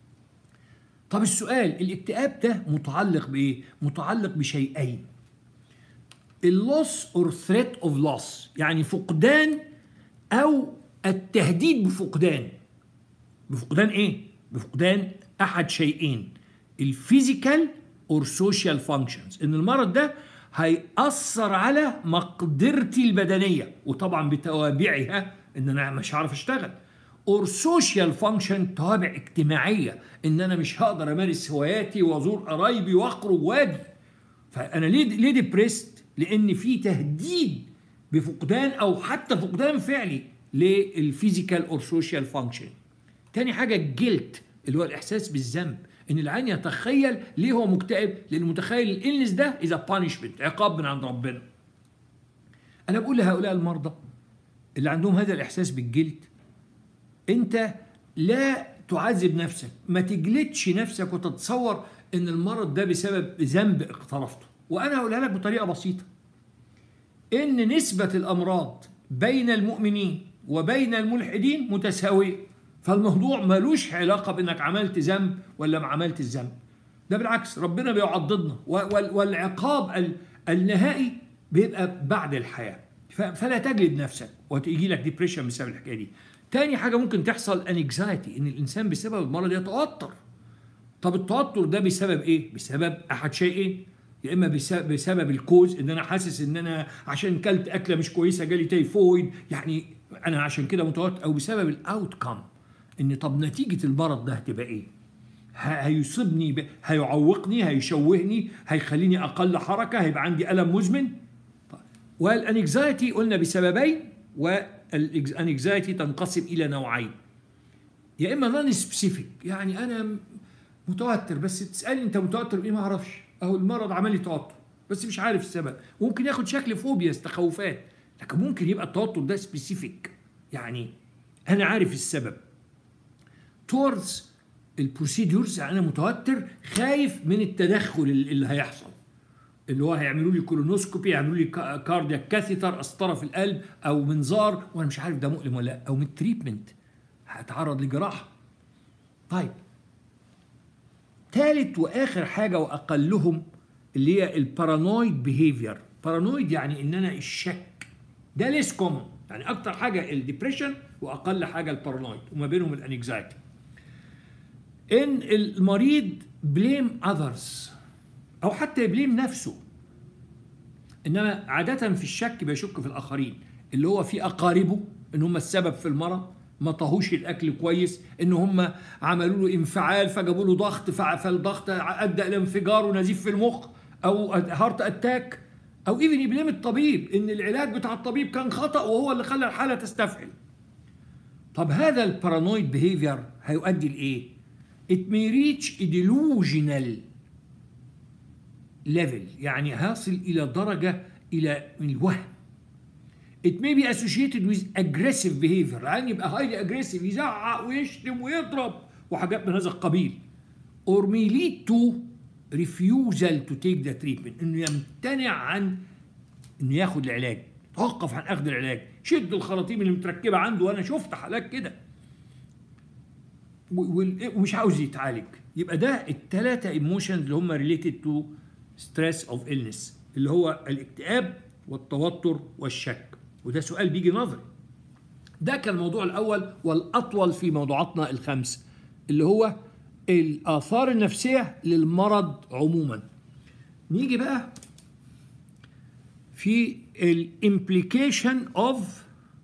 طب السؤال الاكتئاب ده متعلق بايه؟ متعلق بشيئين اللوس اور ثريت اوف لوس يعني فقدان او التهديد بفقدان بفقدان ايه؟ بفقدان احد شيئين الفيزيكال اور سوشيال فانكشنز ان المرض ده هيأثر على مقدرتي البدنيه وطبعا بتوابعها ان انا مش هعرف اشتغل اور سوشيال فانكشن توابع اجتماعيه ان انا مش هقدر امارس هواياتي وازور قرايبي واخرج واجي فانا ليه ليه ديبريست لان في تهديد بفقدان او حتى فقدان فعلي للفيزيكال اور سوشيال فانكشن تاني حاجه الجلت اللي هو الاحساس بالذنب ان العين يتخيل ليه هو مكتئب لان متخيل الالنس ده اذا بانشمنت عقاب من عند ربنا انا بقول لهؤلاء المرضى اللي عندهم هذا الاحساس بالجلد انت لا تعذب نفسك ما تجلدش نفسك وتتصور ان المرض ده بسبب ذنب اقترفته وانا هقولها لك بطريقه بسيطه ان نسبه الامراض بين المؤمنين وبين الملحدين متساويه فالموضوع ملوش علاقه بانك عملت ذنب ولا ما عملت الذنب ده بالعكس ربنا بيعضدنا والعقاب النهائي بيبقى بعد الحياه فلا تجلد نفسك وتيجي لك ديبريشن بسبب الحكايه دي تاني حاجه ممكن تحصل انكزايتي ان الانسان بسبب المرض يتوتر طب التوتر ده بسبب ايه بسبب احد شيئين يا اما بسبب, بسبب الكوز ان انا حاسس ان انا عشان كلت اكله مش كويسه جالي تيفويد يعني انا عشان كده متوتر او بسبب الاوت كم ان طب نتيجه المرض ده هتبقى ايه هيصيبني ب... هيعوقني هيشوهني هيخليني اقل حركه هيبقى عندي الم مزمن والانكزايتي قلنا بسببين والانكزايتي تنقسم الى نوعين يا اما نون سبيسيفيك يعني انا متوتر بس تسالني انت متوتر بايه ما اعرفش اهو المرض عمل لي توتر بس مش عارف السبب ممكن ياخد شكل فوبياس تخوفات لكن ممكن يبقى التوتر ده سبيسيفيك يعني انا عارف السبب تورز البروسيدورز يعني انا متوتر خايف من التدخل اللي هيحصل اللي هو هيعملوا لي كولونوسكوبي يعملوا لي كاردياك كاثيتر قسطره في القلب او منظار وانا مش عارف ده مؤلم ولا لا او من التريتمنت هتعرض لجراحه طيب ثالث واخر حاجه واقلهم اللي هي البارانويد بيهيفير بارانويد يعني ان انا الشك ده ليس كومن يعني اكتر حاجه الديبريشن واقل حاجه البارانويد وما بينهم الانكزايتي ان المريض بليم اذرز او حتى يبليم نفسه انما عاده في الشك بيشك في الاخرين اللي هو في اقاربه ان هم السبب في المرض ما طهوش الاكل كويس ان هم عملوا له انفعال فجابوا له ضغط فالضغط ادى الى انفجار ونزيف في المخ او هارت اتاك او ايفن يبليم الطبيب ان العلاج بتاع الطبيب كان خطا وهو اللي خلى الحاله تستفعل طب هذا البارانويد بيهيفير هيؤدي لايه it may reach a delusional level يعني هاصل الى درجه الى الوهم it may be associated with aggressive behavior يعني يبقى highly aggressive يزعق ويشتم ويضرب وحاجات من هذا القبيل or may lead to refusal to take the treatment انه يمتنع عن انه ياخد العلاج توقف عن اخذ العلاج شد الخراطيم اللي متركبه عنده وانا شفت حالات كده ومش عاوز يتعالج يبقى ده الثلاثه ايموشنز اللي هم ريليتد تو ستريس اوف illness اللي هو الاكتئاب والتوتر والشك وده سؤال بيجي نظري ده كان الموضوع الاول والاطول في موضوعاتنا الخمس اللي هو الاثار النفسيه للمرض عموما نيجي بقى في الامبليكيشن اوف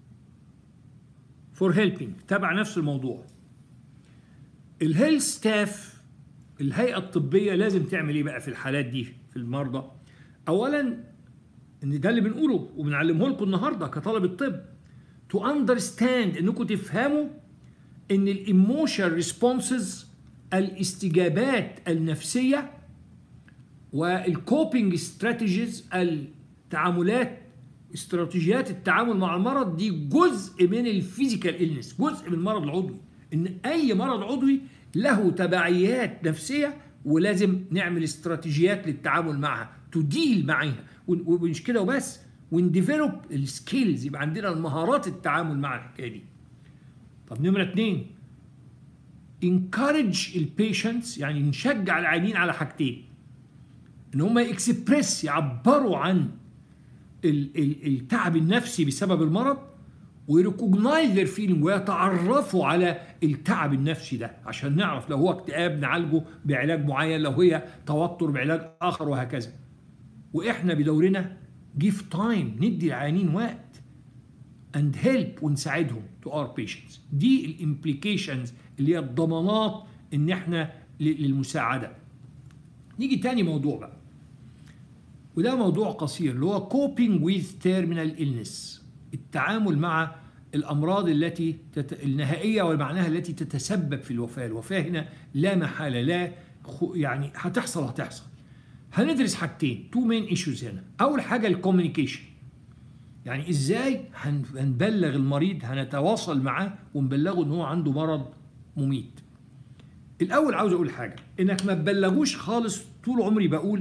فور هيلبينج تبع نفس الموضوع الهيلث ستاف الهيئه الطبيه لازم تعمل ايه بقى في الحالات دي في المرضى اولا ان ده اللي بنقوله وبنعلمه لكم النهارده كطلبه طب تو اندرستاند انكم تفهموا ان الايموشن ريسبونسز الاستجابات النفسيه والكوبينج استراتيجيز التعاملات استراتيجيات التعامل مع المرض دي جزء من الفيزيكال إلنس جزء من المرض العضوي ان اي مرض عضوي له تبعيات نفسيه ولازم نعمل استراتيجيات للتعامل معها تديل معاها ومش كده وبس ونديفلوب السكيلز يبقى عندنا المهارات التعامل مع الحكايه دي طب نمره اثنين encourage البيشنتس يعني نشجع العيانين على حاجتين ان هم اكسبريس يعبروا عن التعب النفسي بسبب المرض ويريكوجنايز ذير فيلينج ويتعرفوا على التعب النفسي ده عشان نعرف لو هو اكتئاب نعالجه بعلاج معين لو هي توتر بعلاج اخر وهكذا واحنا بدورنا جيف تايم ندي العيانين وقت اند هيلب ونساعدهم تو اور بيشنتس دي الامبليكيشنز اللي هي الضمانات ان احنا للمساعده نيجي تاني موضوع بقى وده موضوع قصير اللي هو coping with terminal illness التعامل مع الأمراض التي تت... النهائية ومعناها التي تتسبب في الوفاة الوفاة هنا لا محالة لا خ... يعني هتحصل هتحصل هندرس حاجتين تو مين ايشوز هنا أول حاجة الكوميونيكيشن يعني ازاي هنبلغ المريض هنتواصل معاه ونبلغه ان هو عنده مرض مميت الاول عاوز اقول حاجه انك ما تبلغوش خالص طول عمري بقول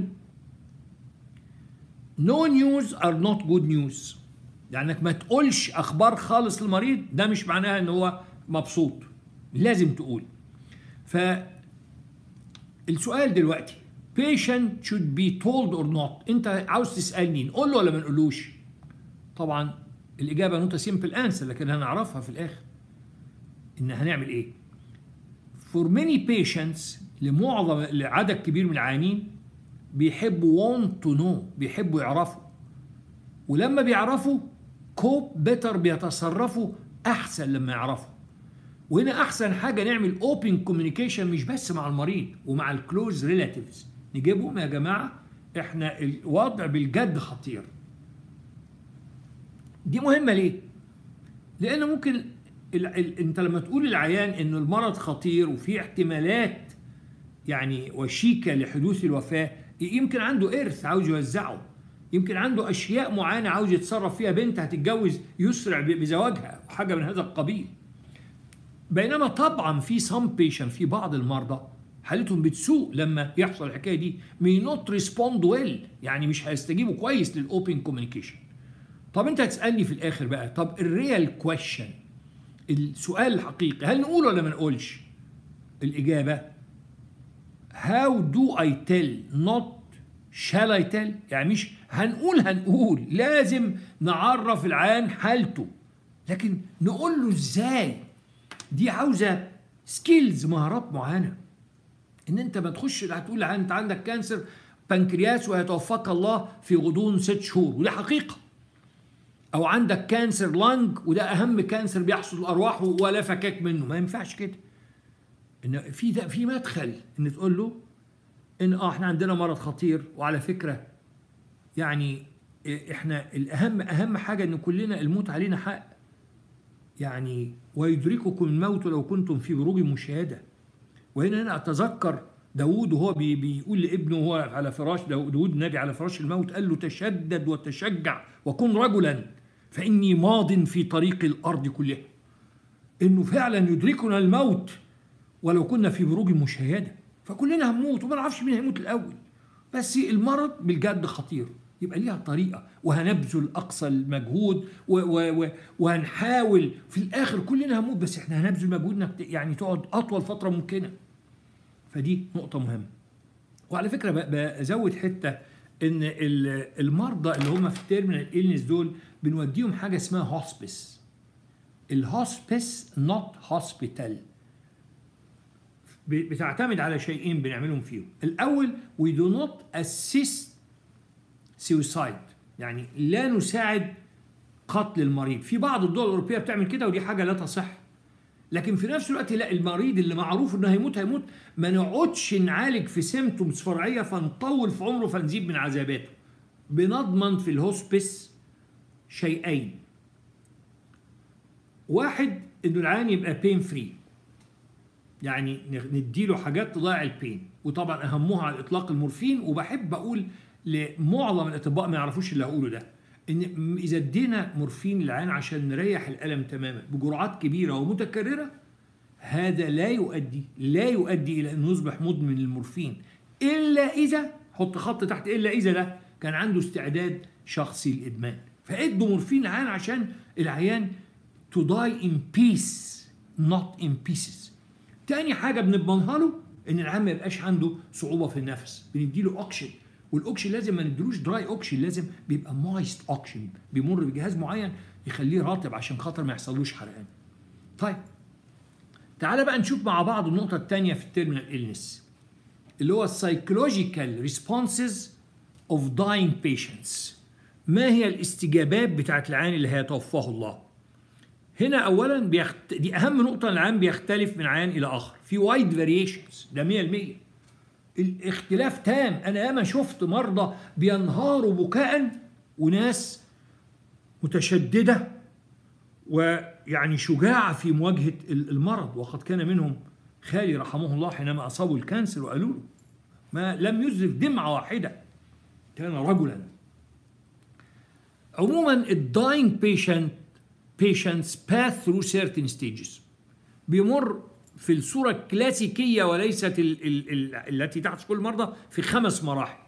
no news are not good news يعني انك ما تقولش اخبار خالص للمريض ده مش معناها ان هو مبسوط لازم تقول ف السؤال دلوقتي patient should be told or not انت عاوز تسالني نقول له ولا ما نقولوش طبعا الاجابه نوت سيمبل انسر لكن هنعرفها في الاخر ان هنعمل ايه for many patients لمعظم لعدد كبير من العيانين بيحبوا want to know بيحبوا يعرفوا ولما بيعرفوا كوب بيتر بيتصرفوا احسن لما يعرفوا وهنا احسن حاجه نعمل اوبن كوميونيكيشن مش بس مع المريض ومع الكلوز ريلاتيفز نجيبهم يا جماعه احنا الوضع بالجد خطير دي مهمه ليه لان ممكن ال ال انت لما تقول للعيان ان المرض خطير وفي احتمالات يعني وشيكه لحدوث الوفاه يمكن عنده ارث عاوز يوزعه يمكن عنده اشياء معينه عاوز يتصرف فيها بنت هتتجوز يسرع بزواجها حاجه من هذا القبيل بينما طبعا في سام بيشن في بعض المرضى حالتهم بتسوء لما يحصل الحكايه دي may not respond well يعني مش هيستجيبوا كويس للاوبن كوميونيكيشن طب انت هتسالني في الاخر بقى طب الريال كويشن السؤال الحقيقي هل نقول ولا ما نقولش الاجابه how do I tell not shall I tell يعني مش هنقول هنقول لازم نعرف العيان حالته لكن نقول له ازاي دي عاوزه سكيلز مهارات معينه ان انت ما تخش هتقول للعيان انت عندك كانسر بنكرياس ويتوفاك الله في غضون ست شهور وده حقيقه او عندك كانسر لانج وده اهم كانسر بيحصل الارواح ولا فكاك منه ما ينفعش كده ان في ده في مدخل ان تقول له ان اه احنا عندنا مرض خطير وعلى فكره يعني احنا الاهم اهم حاجه ان كلنا الموت علينا حق يعني ويدرككم الموت لو كنتم في بروج مشاهده وهنا انا اتذكر داود وهو بي بيقول لابنه وهو على فراش داود النبي على فراش الموت قال له تشدد وتشجع وكن رجلا فاني ماض في طريق الارض كلها انه فعلا يدركنا الموت ولو كنا في بروج مشاهده فكلنا هنموت وما نعرفش مين هيموت الاول بس المرض بالجد خطير يبقى ليها طريقة وهنبذل أقصى المجهود و و و وهنحاول في الآخر كلنا هنموت بس إحنا هنبذل مجهود إنك يعني تقعد أطول فترة ممكنة فدي نقطة مهمة وعلى فكرة بزود حتة إن المرضى اللي هم في التيرمينال إلنس دول بنوديهم حاجة اسمها هوسبيس الهوسبيس نوت هوسبيتال بتعتمد على شيئين بنعملهم فيهم الأول we do not assist سيوسايد يعني لا نساعد قتل المريض في بعض الدول الاوروبيه بتعمل كده ودي حاجه لا تصح لكن في نفس الوقت لا المريض اللي معروف انه هيموت هيموت ما نقعدش نعالج في سيمتومز فرعيه فنطول في عمره فنزيد من عذاباته بنضمن في الهوسبيس شيئين واحد انه العيان يبقى بين فري يعني نديله حاجات تضيع البين وطبعا اهمها على الاطلاق المورفين وبحب اقول لمعظم الاطباء ما يعرفوش اللي هقوله ده ان اذا ادينا مورفين للعيان عشان نريح الالم تماما بجرعات كبيره ومتكرره هذا لا يؤدي لا يؤدي الى انه يصبح مدمن للمورفين الا اذا حط خط تحت الا اذا ده كان عنده استعداد شخصي للادمان فادوا مورفين للعيان عشان العيان to die in peace not in pieces تاني حاجه بنضمنها له ان العيان ما يبقاش عنده صعوبه في النفس بنديله اوكسجين والاوكسجين لازم ما ندلوش دراي اوكسجين لازم بيبقى مويست اوكسجين بيمر بجهاز معين يخليه رطب عشان خاطر ما يحصلوش حرقان طيب تعالى بقى نشوف مع بعض النقطة الثانية في التيرمينال إلنس اللي هو السايكولوجيكال ريسبونسز اوف داينج بيشنتس ما هي الاستجابات بتاعت العيان اللي هيتوفاه الله هنا اولا بيخت... دي اهم نقطه العيان بيختلف من عيان الى اخر في وايد فاريشنز ده 100% الاختلاف تام انا ياما شفت مرضى بينهاروا بكاء وناس متشدده ويعني شجاعه في مواجهه المرض وقد كان منهم خالي رحمه الله حينما اصابوا الكانسر وقالوا له ما لم يزرف دمعه واحده كان رجلا عموما الداينج بيشنت patients pass through certain stages بيمر في الصورة الكلاسيكية وليست ال ال ال التي تحدث كل مرضى في خمس مراحل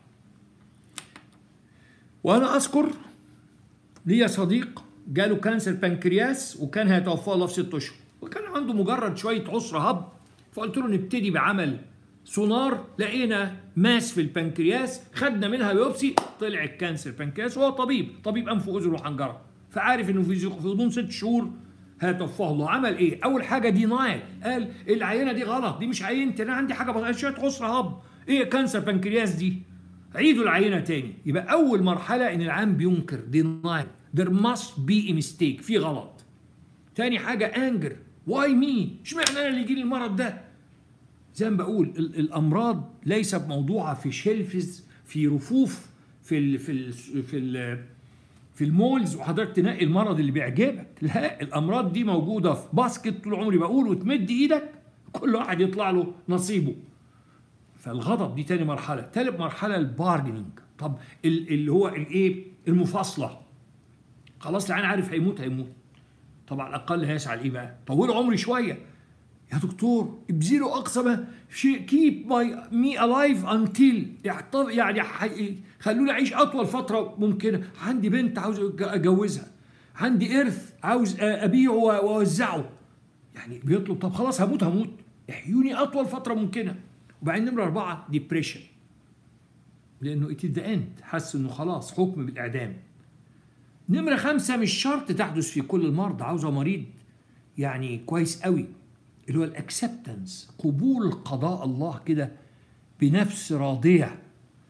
وأنا أذكر لي صديق جاله كانسر بنكرياس وكان هيتوفاه الله في ست أشهر وكان عنده مجرد شوية عسر هب فقلت له نبتدي بعمل سونار لقينا ماس في البنكرياس خدنا منها بيوبسي طلع الكانسر بنكرياس وهو طبيب طبيب انف واذن وحنجره فعارف انه في غضون ست شهور هيتوفاه الله عمل ايه اول حاجه دينايل قال العينه دي غلط دي مش عينتي انا عندي حاجه بقى شويه عسر هب ايه كانسر بنكرياس دي عيدوا العينه تاني يبقى اول مرحله ان العام بينكر دينايل there must be a mistake في غلط تاني حاجه انجر واي مي اشمعنى انا اللي يجي لي المرض ده زي ما بقول الامراض ليست موضوعه في شيلفز في رفوف في ال في ال في ال في المولز وحضرتك تنقي المرض اللي بيعجبك لا الامراض دي موجوده في باسكت طول عمري بقول وتمد ايدك كل واحد يطلع له نصيبه فالغضب دي تاني مرحله تالت مرحله البارجنينج طب اللي هو الايه المفاصله خلاص العين عارف هيموت هيموت طبعا على الاقل هيسعى لايه بقى طولوا عمري شويه يا دكتور ابذلوا اقصى ما شيء كيب ماي مي الايف انتل يعني خلوني اعيش اطول فتره ممكنه عندي بنت عاوز اجوزها عندي ارث عاوز ابيعه واوزعه يعني بيطلب طب خلاص هموت هموت احيوني اطول فتره ممكنه وبعدين نمره اربعه ديبريشن لانه ات ذا اند حس انه خلاص حكم بالاعدام نمره خمسه مش شرط تحدث في كل المرضى عاوزه مريض يعني كويس قوي اللي هو الاكسبتنس قبول قضاء الله كده بنفس راضيه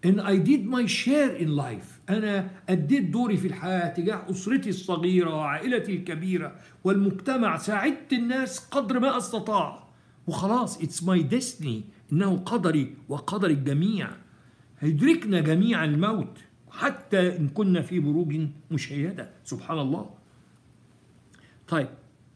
ان I did my share in life انا اديت دوري في الحياه تجاه اسرتي الصغيره وعائلتي الكبيره والمجتمع ساعدت الناس قدر ما استطاع وخلاص اتس ماي ديستني انه قدري وقدر الجميع هيدركنا جميعا الموت حتى ان كنا في بروج مشيده سبحان الله طيب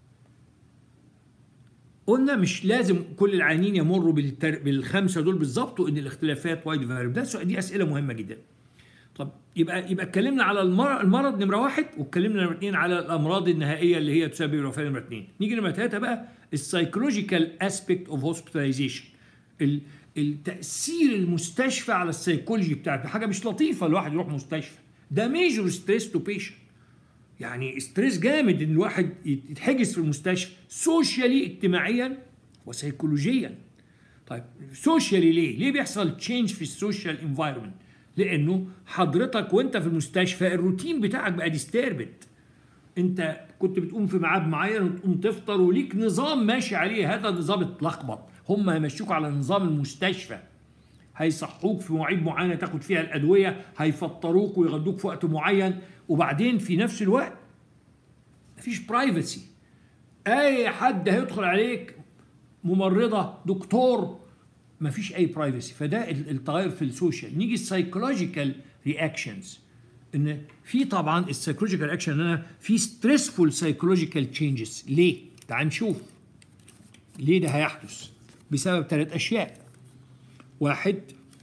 قلنا مش لازم كل العيانين يمروا بالتر... بالخمسه دول بالظبط وان الاختلافات وايد فاريبل ده سؤال- دي اسئله مهمه جدا طب يبقى يبقى اتكلمنا على المر- المرض نمره واحد واتكلمنا نمره اثنين على الامراض النهائيه اللي هي تسبب الوفاه نمره اثنين نيجي نمره ثلاثه بقى السايكولوجيكال اسبيكت اوف هوسبيتاليزيشن التاثير المستشفى على السيكولوجي بتاعك حاجه مش لطيفه الواحد يروح مستشفى ده ميجور ستريس تو بيشنت يعني ستريس جامد ان الواحد يتحجز في المستشفى سوشيالي اجتماعيا وسيكولوجيا طيب سوشيالي ليه؟ ليه بيحصل تشينج في السوشيال انفايرمنت؟ لانه حضرتك وانت في المستشفى الروتين بتاعك بقى ديستربت انت كنت بتقوم في ميعاد معين وتقوم تفطر وليك نظام ماشي عليه هذا النظام اتلخبط هم هيمشوك على نظام المستشفى هيصحوك في مواعيد معينه تاخد فيها الادويه هيفطروك ويغدوك في وقت معين وبعدين في نفس الوقت مفيش برايفسي اي حد هيدخل عليك ممرضه دكتور مفيش اي برايفسي فده ال- التغير في السوشيال نيجي السايكولوجيكال رياكشنز ان في طبعا السايكولوجيكال اكشن ان انا في ستريسفول سايكولوجيكال تشينجز ليه؟ تعال نشوف ليه ده هيحدث بسبب ثلاث اشياء واحد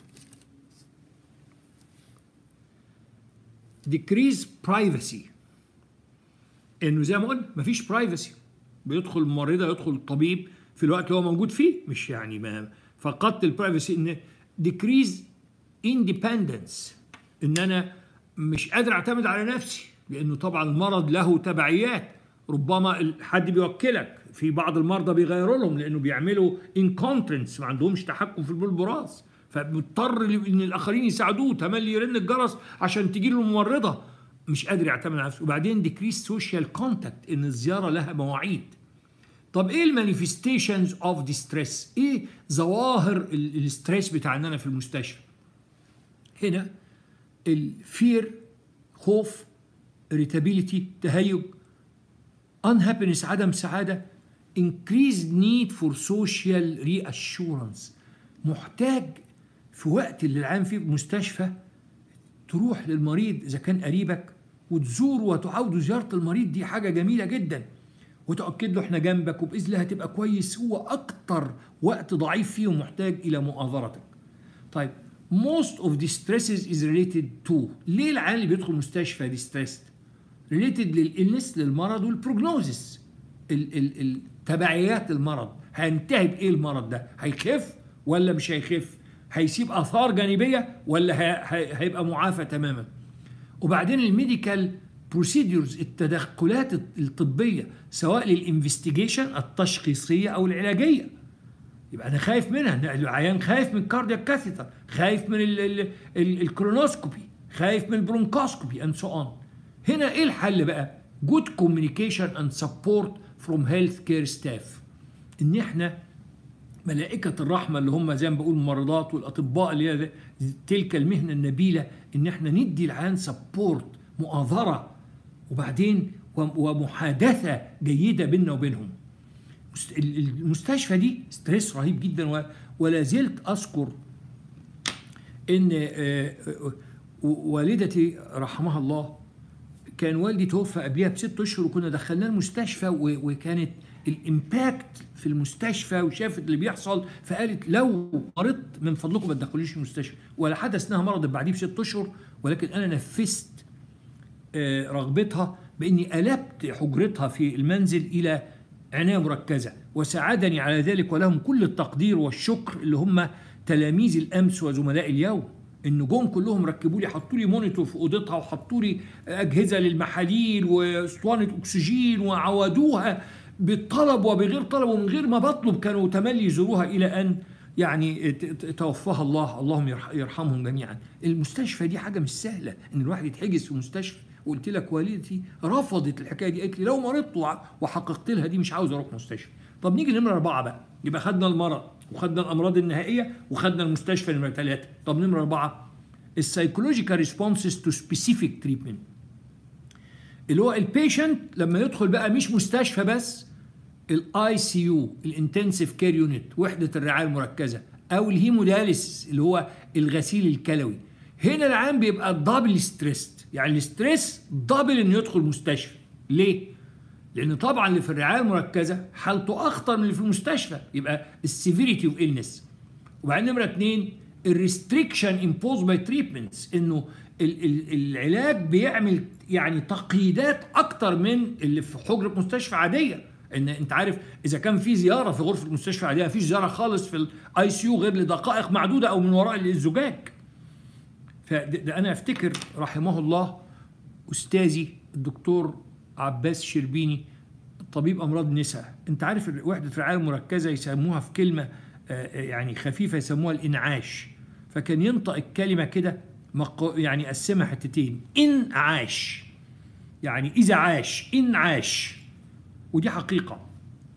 decrease privacy انه زي ما قلنا مفيش برايفسي بيدخل الممرضه يدخل الطبيب في الوقت اللي هو موجود فيه مش يعني ما فقدت البرايفسي ان decrease independence ان انا مش قادر اعتمد على نفسي لانه طبعا المرض له تبعيات ربما حد بيوكلك في بعض المرضى بيغيروا لهم لانه بيعملوا انكونترنس ما عندهمش تحكم في البول براز فمضطر ان الاخرين يساعدوه تملي يرن الجرس عشان تجي له الممرضه مش قادر يعتمد على نفسه وبعدين ديكريس سوشيال كونتاكت ان الزياره لها مواعيد طب ايه المانيفستيشنز اوف ديستريس ايه ظواهر الستريس بتاع ان انا في المستشفى هنا الفير خوف irritability تهيج unhappiness عدم سعادة increased need for social reassurance محتاج في وقت اللي العام فيه مستشفى تروح للمريض إذا كان قريبك وتزور وتعود زيارة المريض دي حاجة جميلة جدا وتأكد له احنا جنبك وبإذن الله هتبقى كويس هو أكتر وقت ضعيف فيه ومحتاج إلى مؤازرتك طيب most of the stresses is related to ليه العيان اللي بيدخل مستشفى distressed related للإلنس للمرض والبروجنوزس ال ال ال تبعيات المرض هينتهي بايه المرض ده هيخف ولا مش هيخف هيسيب اثار جانبيه ولا هي هي هيبقى معافى تماما وبعدين الميديكال بروسيدورز التدخلات الطبيه سواء للانفستيجيشن التشخيصيه او العلاجيه يبقى انا خايف منها العيان خايف من كاردياك كاثيتر خايف من ال ال ال الكرونوسكوبي خايف من البرونكوسكوبي اند سو اون هنا ايه الحل بقى جود كوميونيكيشن اند سبورت فروم هيلث كير ستاف ان احنا ملائكة الرحمة اللي هم زي ما بقول الممرضات والأطباء اللي هي تلك المهنة النبيلة إن إحنا ندي العيان سبورت مؤازرة وبعدين ومحادثة جيدة بيننا وبينهم المستشفى دي ستريس رهيب جدا ولا زلت أذكر إن والدتي رحمها الله كان والدي توفى قبلها بست اشهر وكنا دخلناه المستشفى وكانت الامباكت في المستشفى وشافت اللي بيحصل فقالت لو مرضت من فضلكم ما تدخلونيش المستشفى ولا حدث انها مرضت بعديه بست اشهر ولكن انا نفذت رغبتها باني قلبت حجرتها في المنزل الى عنايه مركزه وساعدني على ذلك ولهم كل التقدير والشكر اللي هم تلاميذ الامس وزملاء اليوم النجوم كلهم ركبوا لي حطوا لي مونيتور في اوضتها وحطوا لي اجهزه للمحاليل واسطوانه اكسجين وعودوها بالطلب وبغير طلب ومن غير ما بطلب كانوا تملي يزوروها الى ان يعني توفاها الله اللهم يرحمهم جميعا المستشفى دي حاجه مش سهله ان الواحد يتحجز في مستشفى وقلت لك والدتي رفضت الحكايه دي قالت لي لو مرضت وحققت لها دي مش عاوز اروح مستشفى طب نيجي نمره اربعه بقى يبقى خدنا المرض وخدنا الامراض النهائيه وخدنا المستشفى نمره ثلاثه طب نمره اربعه السايكولوجيكال ريسبونسز تو سبيسيفيك تريتمنت اللي هو البيشنت لما يدخل بقى مش مستشفى بس الاي سي يو الانتنسيف كير يونت وحده الرعايه المركزه او الهيموداليسيس اللي هو الغسيل الكلوي هنا العام بيبقى دبل ستريس يعني الستريس دبل انه يدخل مستشفى ليه لان طبعا اللي في الرعايه المركزه حالته اخطر من اللي في المستشفى يبقى السيفيريتي اوف إلنس وبعدين نمره اثنين الريستريكشن امبوز باي تريتمنتس انه ال- ال- العلاج بيعمل يعني تقييدات اكتر من اللي في حجره مستشفى عاديه ان انت عارف اذا كان في زياره في غرفه المستشفى العاديه مفيش زياره خالص في الاي سي يو غير لدقائق معدوده او من وراء الزجاج فده انا افتكر رحمه الله استاذي الدكتور عباس شربيني طبيب امراض النساء انت عارف وحده الرعايه المركزه يسموها في كلمه آه، آه، يعني خفيفه يسموها الانعاش فكان ينطق الكلمه كده مق- يعني يقسمها حتتين انعاش يعني اذا عاش انعاش ودي حقيقه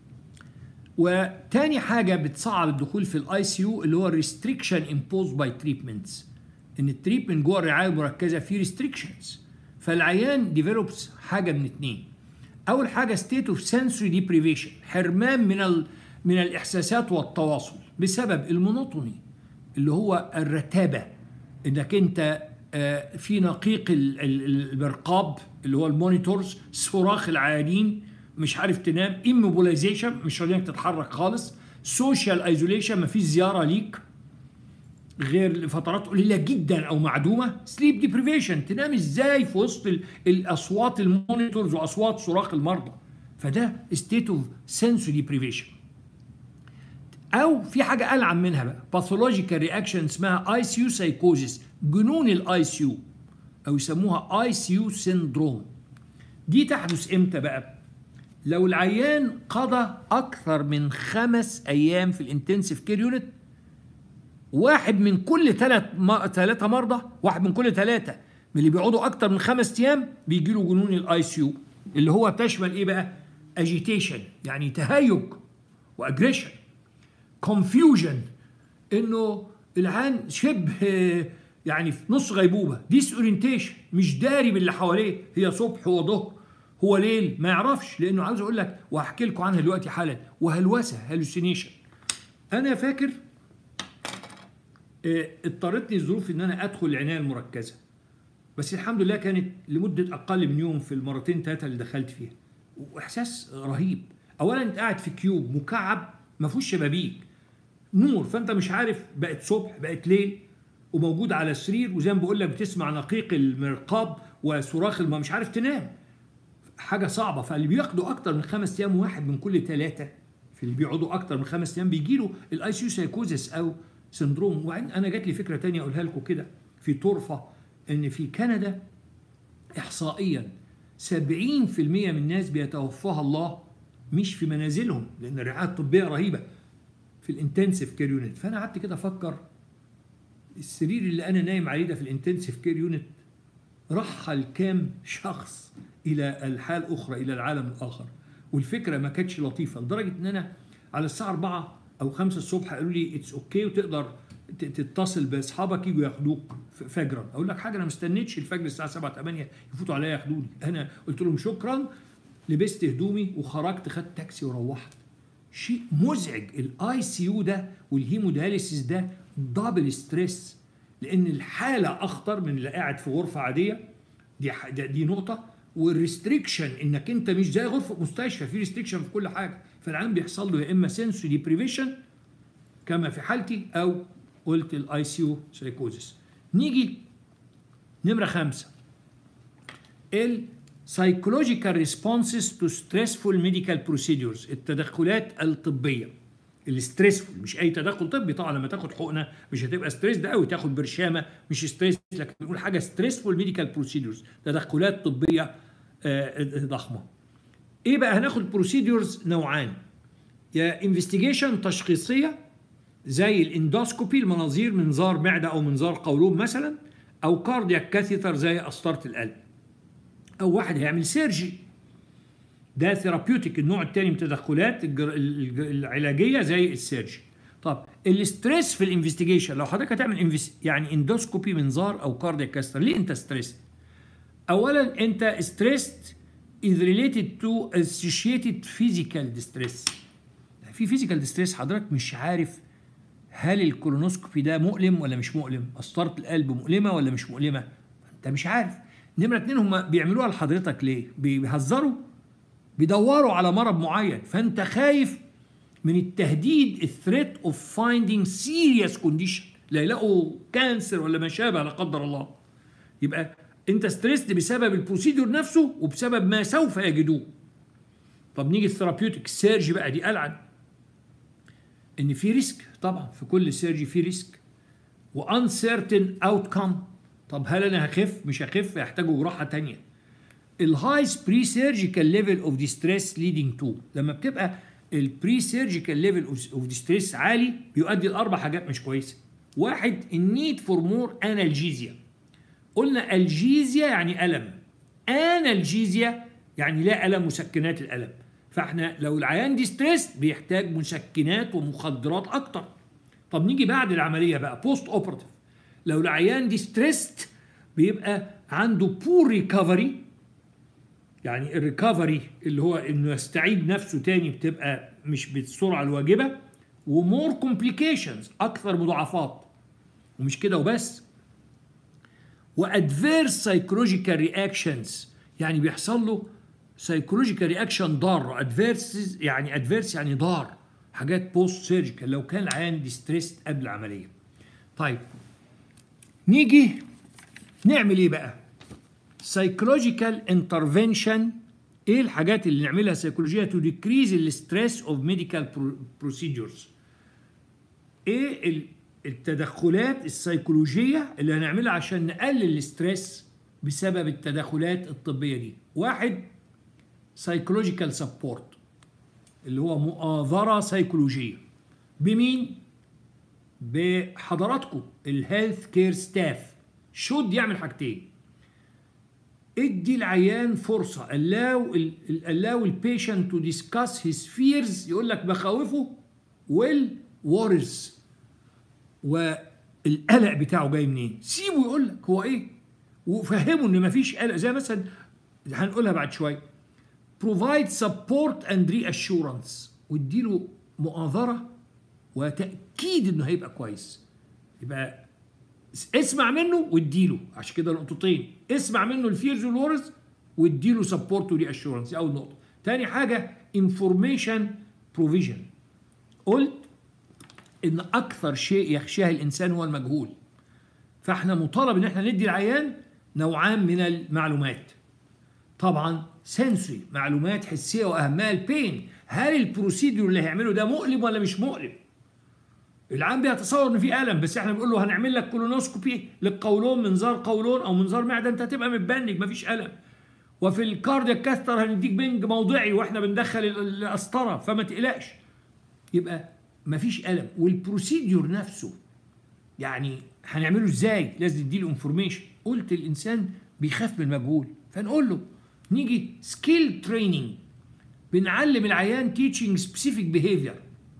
وتاني حاجه بتصعب الدخول في الاي سي يو اللي هو الريستريكشن امبوز باي تريتمنتس ان التريتمنت جوه الرعايه المركزه فيه ريستريكشنز فالعيان ديفلوبس حاجه من اتنين اول حاجه ستيت اوف سنسوري ديبريفيشن حرمان من ال من الاحساسات والتواصل بسبب المونوتوني اللي هو الرتابه انك انت آه، في نقيق ال- ال- البرقاب اللي هو المونيتورز صراخ العيانين مش عارف تنام immobilization مش راضيك تتحرك خالص سوشيال ايزوليشن مفيش زياره ليك غير لفترات قليله جدا او معدومه سليب ديبريفيشن تنام ازاي في وسط ال- الاصوات المونيتورز واصوات صراخ المرضى فده ستيت اوف سنسوري ديبريفيشن او في حاجه العن منها بقى باثولوجيكال رياكشن اسمها اي سي يو سايكوزيس جنون الاي سي يو او يسموها اي سي يو سيندروم دي تحدث امتى بقى لو العيان قضى اكثر من خمس ايام في الانتنسيف كير يونت واحد من كل ثلاث ثلاثة مرضى واحد من كل ثلاثة من اللي بيقعدوا أكتر من خمس أيام بيجي له جنون الاي سي يو اللي هو تشمل إيه بقى؟ اجيتيشن يعني تهيج واجريشن كونفيوجن إنه العيان شبه يعني في نص غيبوبة ديس اورينتيشن مش داري باللي حواليه هي صبح وظهر هو ليل ما يعرفش لأنه عاوز أقول لك وهحكي لكم عنها دلوقتي حالا وهلوسة هلوسينيشن أنا فاكر آه، اضطرتني الظروف ان انا ادخل العنايه المركزه بس الحمد لله كانت لمده اقل من يوم في المرتين ثلاثه اللي دخلت فيها واحساس رهيب اولا انت قاعد في كيوب مكعب ما فيهوش شبابيك نور فانت مش عارف بقت صبح بقت ليل وموجود على السرير وزي ما بقول لك بتسمع نقيق المرقاب وصراخ الم مش عارف تنام حاجه صعبه فاللي بياخدوا اكتر من خمس ايام واحد من كل ثلاثه في اللي بيقعدوا اكتر من خمس ايام بيجي له الاي سي سايكوزيس او سندروم وبعدين انا جات لي فكره تانية اقولها لكم كده في طرفه ان في كندا احصائيا 70% من الناس بيتوفاها الله مش في منازلهم لان الرعايه الطبيه رهيبه في الانتنسيف كير يونت فانا قعدت كده افكر السرير اللي انا نايم عليه ده في الانتنسيف كير يونت رحل كام شخص الى الحال اخرى الى العالم الاخر والفكره ما كانتش لطيفه لدرجه ان انا على الساعه 4 او 5 الصبح قالوا لي اتس اوكي وتقدر ت- تتصل باصحابك يجوا ياخدوك ف- فجرا اقول لك حاجه انا ما استنيتش الفجر الساعه 7 8 يفوتوا عليا ياخدوني انا قلت لهم شكرا لبست هدومي وخرجت خدت تاكسي وروحت شيء مزعج الاي سي يو ده والهيمودياليسيس ده دبل ستريس لان الحاله اخطر من اللي قاعد في غرفه عاديه دي ح- ده- دي نقطه والريستريكشن انك انت مش زي غرفه مستشفى في ريستريكشن في كل حاجه فالعيان بيحصل له يا اما سنسوري ديبريفيشن كما في حالتي او قلت الاي سي يو سايكوزيس نيجي نمره خمسه السايكولوجيكال ريسبونسز تو ستريسفول ميديكال بروسيدورز التدخلات الطبيه الستريسفول مش اي تدخل طبي طبعا لما تاخد حقنه مش هتبقى ستريس ده قوي تاخد برشامه مش ستريس لكن بنقول حاجه ستريسفول ميديكال بروسيدورز تدخلات طبيه آه، ضخمه ايه بقى هناخد بروسيدورز نوعان يا انفستيجيشن تشخيصيه زي الاندوسكوبي المناظير منظار معده او منظار قولون مثلا او كاردياك كاثيتر زي قسطره القلب او واحد هيعمل سيرجي ده ثيرابيوتيك النوع الثاني من التدخلات الجر- الج- العلاجيه زي السيرجي طب الاستريس في الانفستيجيشن لو حضرتك هتعمل انفس يعني اندوسكوبي منظار او كاردياك كاستر ليه انت ستريس اولا انت ستريسد is related to associated physical distress في physical distress حضرتك مش عارف هل الكولونوسكوبي ده مؤلم ولا مش مؤلم قسطره القلب مؤلمه ولا مش مؤلمه انت مش عارف نمره اتنين هم بيعملوها لحضرتك ليه بيهزروا بيدوروا على مرض معين فانت خايف من التهديد الثريت اوف فايندينج سيريس كونديشن لا يلاقوا كانسر ولا ما شابه لا قدر الله يبقى انت ستريسد بسبب البروسيدور نفسه وبسبب ما سوف يجدوه طب نيجي الثيرابيوتيك السيرجي بقى دي ألعن ان في ريسك طبعا في كل سيرجي في ريسك وانسيرتن اوتكم طب هل انا هخف مش هخف يحتاجوا جراحه تانية الهاي بري سيرجيكال ليفل اوف ديستريس ليدنج تو لما بتبقى البري سيرجيكال ليفل اوف ديستريس عالي بيؤدي لاربع حاجات مش كويسه واحد النيد فور مور انالجيزيا قلنا الجيزيا يعني الم انالجيزيا يعني لا الم مسكنات الالم فاحنا لو العيان دي ستريس بيحتاج مسكنات ومخدرات اكتر طب نيجي بعد العمليه بقى بوست اوبراتيف لو العيان دي ستريست بيبقى عنده بور ريكفري يعني الريكفري اللي هو انه يستعيد نفسه تاني بتبقى مش بالسرعه الواجبه ومور كومبليكيشنز اكثر مضاعفات ومش كده وبس وادفيرس سايكولوجيكال رياكشنز يعني بيحصل له سايكولوجيكال رياكشن ضار ادفيرس يعني ادفيرس يعني ضار حاجات بوست سيرجيكال لو كان العيان ديستريس قبل العمليه طيب نيجي نعمل ايه بقى سايكولوجيكال انترفنشن ايه الحاجات اللي نعملها سيكولوجيه تو ديكريز الستريس اوف ميديكال بروسيدورز ايه التدخلات السيكولوجيه اللي هنعملها عشان نقلل الاستريس بسبب التدخلات الطبيه دي واحد سايكولوجيكال سبورت اللي هو مؤازره سيكولوجيه بمين بحضراتكم الهيلث كير ستاف شود يعمل حاجتين ادي العيان فرصه allow allow البيشنت تو ديسكاس هيز فيرز يقول لك مخاوفه والورز والقلق بتاعه جاي منين سيبه يقول لك هو ايه وفهمه ان مفيش قلق زي مثلا هنقولها بعد شويه provide support and reassurance واديله مؤازره وتاكيد انه هيبقى كويس يبقى اسمع منه واديله عشان كده نقطتين اسمع منه الفيرز والورز واديله سبورت ورياشورنس اول نقطه تاني حاجه انفورميشن بروفيجن قلت ان اكثر شيء يخشاه الانسان هو المجهول فاحنا مطالب ان احنا ندي العيان نوعان من المعلومات طبعا سنسوري معلومات حسيه واهمها البين هل البروسيدور اللي هيعمله ده مؤلم ولا مش مؤلم العام بيتصور ان في الم بس احنا بنقول له هنعمل لك كولونوسكوبي للقولون منظار قولون او منظار معده انت هتبقى متبنج مفيش الم وفي الكاردياك كاستر هنديك بنج موضعي واحنا بندخل القسطره فما تقلقش يبقى مفيش الم والبروسيدور نفسه يعني هنعمله ازاي لازم نديله انفورميشن قلت الانسان بيخاف من المجهول فنقول له نيجي سكيل تريننج بنعلم العيان تيتشنج سبيسيفيك بيهيفير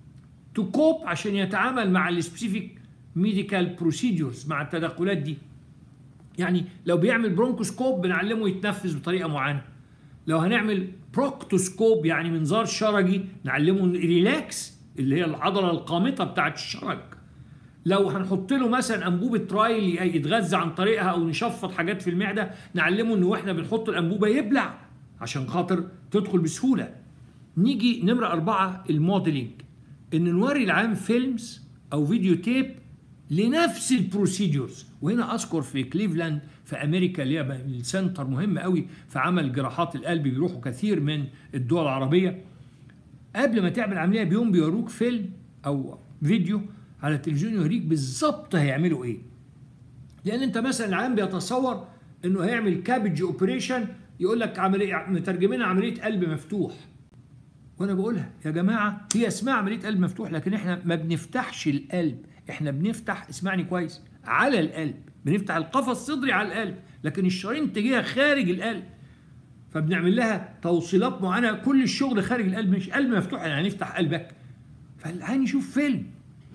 تو كوب عشان يتعامل مع السبيسيفيك ميديكال بروسيدورز مع التدخلات دي يعني لو بيعمل برونكوسكوب بنعلمه يتنفس بطريقه معينه لو هنعمل بروكتوسكوب يعني منظار شرجي نعلمه ريلاكس اللي هي العضله القامطه بتاعت الشرج لو هنحط له مثلا انبوبه ترايل يتغذى عن طريقها او نشفط حاجات في المعده نعلمه ان واحنا بنحط الانبوبه يبلع عشان خاطر تدخل بسهوله نيجي نمره أربعة الموديلنج ان نوري العام فيلمز او فيديو تيب لنفس البروسيدورز وهنا اذكر في كليفلاند في امريكا اللي هي السنتر مهم قوي في عمل جراحات القلب بيروحوا كثير من الدول العربيه قبل ما تعمل عمليه بيوم بيوروك فيلم او فيديو على التلفزيون يوريك بالظبط هيعملوا ايه لان انت مثلا العام بيتصور انه هيعمل كابج اوبريشن يقول لك عمليه مترجمينها عمليه قلب مفتوح وانا بقولها يا جماعه هي اسمها عمليه قلب مفتوح لكن احنا ما بنفتحش القلب احنا بنفتح اسمعني كويس على القلب بنفتح القفص الصدري على القلب لكن الشرايين تجيها خارج القلب فبنعمل لها توصيلات معينه كل الشغل خارج القلب مش قلب مفتوح يعني هنفتح قلبك فالعين يشوف فيلم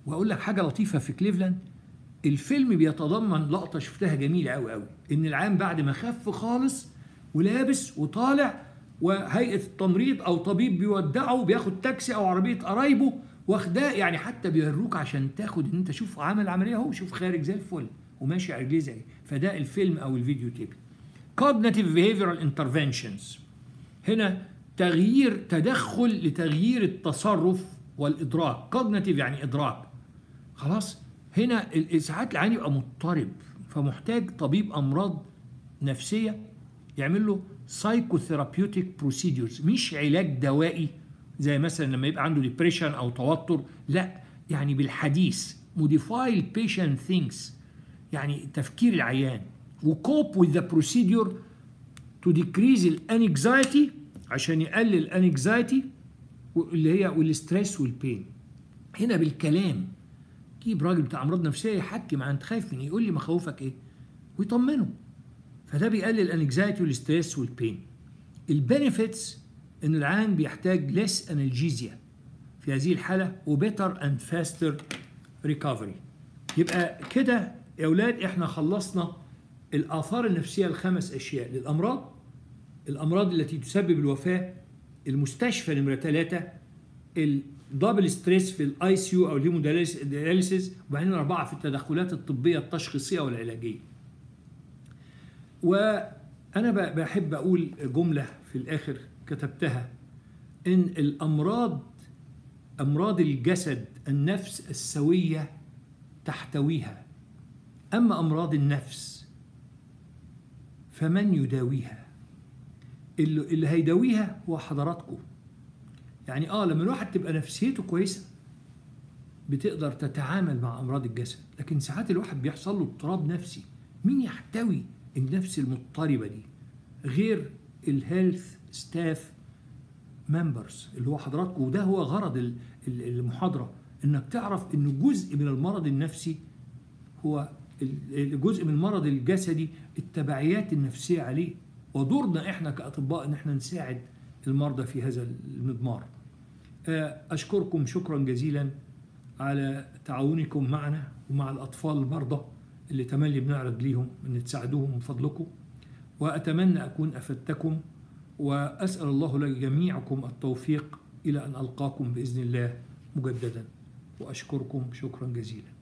واقول لك حاجه لطيفه في كليفلاند الفيلم بيتضمن لقطه شفتها جميله قوي قوي ان العام بعد ما خف خالص ولابس وطالع وهيئه التمريض او طبيب بيودعه بياخد تاكسي او عربيه قرايبه واخداه يعني حتى بيوروك عشان تاخد ان انت شوف عمل عمليه اهو شوف خارج زي الفل وماشي على رجليه زي فده الفيلم او الفيديو تيب cognitive behavioral interventions هنا تغيير تدخل لتغيير التصرف والادراك cognitive يعني ادراك خلاص هنا ساعات العين يبقى مضطرب فمحتاج طبيب امراض نفسيه يعمل له سايكوثيرابيوتيك بروسيدورز مش علاج دوائي زي مثلا لما يبقى عنده ديبريشن او توتر لا يعني بالحديث موديفاي البيشنت ثينكس يعني تفكير العيان وكوب وذ ذا بروسيدور تو ديكريز الانكزايتي عشان يقلل الانكزايتي اللي هي والستريس والبين هنا بالكلام جيب راجل بتاع امراض نفسيه يحكي مع انت خايف من يقول لي مخاوفك ايه ويطمنه فده بيقلل الانكزايتي والستريس والبين البنفيتس ان العام بيحتاج ليس انالجيزيا في هذه الحاله وبيتر اند فاستر ريكفري يبقى كده يا اولاد احنا خلصنا الاثار النفسيه الخمس اشياء للامراض الامراض التي تسبب الوفاه المستشفى نمره ثلاثه الدبل ستريس في الاي سي يو او الهيمودياليسيس وبعدين اربعه في التدخلات الطبيه التشخيصيه والعلاجيه وانا بحب اقول جمله في الاخر كتبتها ان الامراض امراض الجسد النفس السويه تحتويها اما امراض النفس فمن يداويها اللي, اللي هيداويها هو حضراتكم يعني اه لما الواحد تبقى نفسيته كويسه بتقدر تتعامل مع امراض الجسد لكن ساعات الواحد بيحصل له اضطراب نفسي مين يحتوي النفس المضطربه دي غير الهيلث ستاف ممبرز اللي هو حضراتكم وده هو غرض المحاضره انك تعرف ان جزء من المرض النفسي هو جزء من المرض الجسدي التبعيات النفسيه عليه ودورنا احنا كاطباء ان احنا نساعد المرضى في هذا المضمار. اشكركم شكرا جزيلا على تعاونكم معنا ومع الاطفال المرضى اللي تملي بنعرض ليهم ان تساعدوهم من فضلكم واتمنى اكون افدتكم واسال الله لجميعكم التوفيق الى ان القاكم باذن الله مجددا واشكركم شكرا جزيلا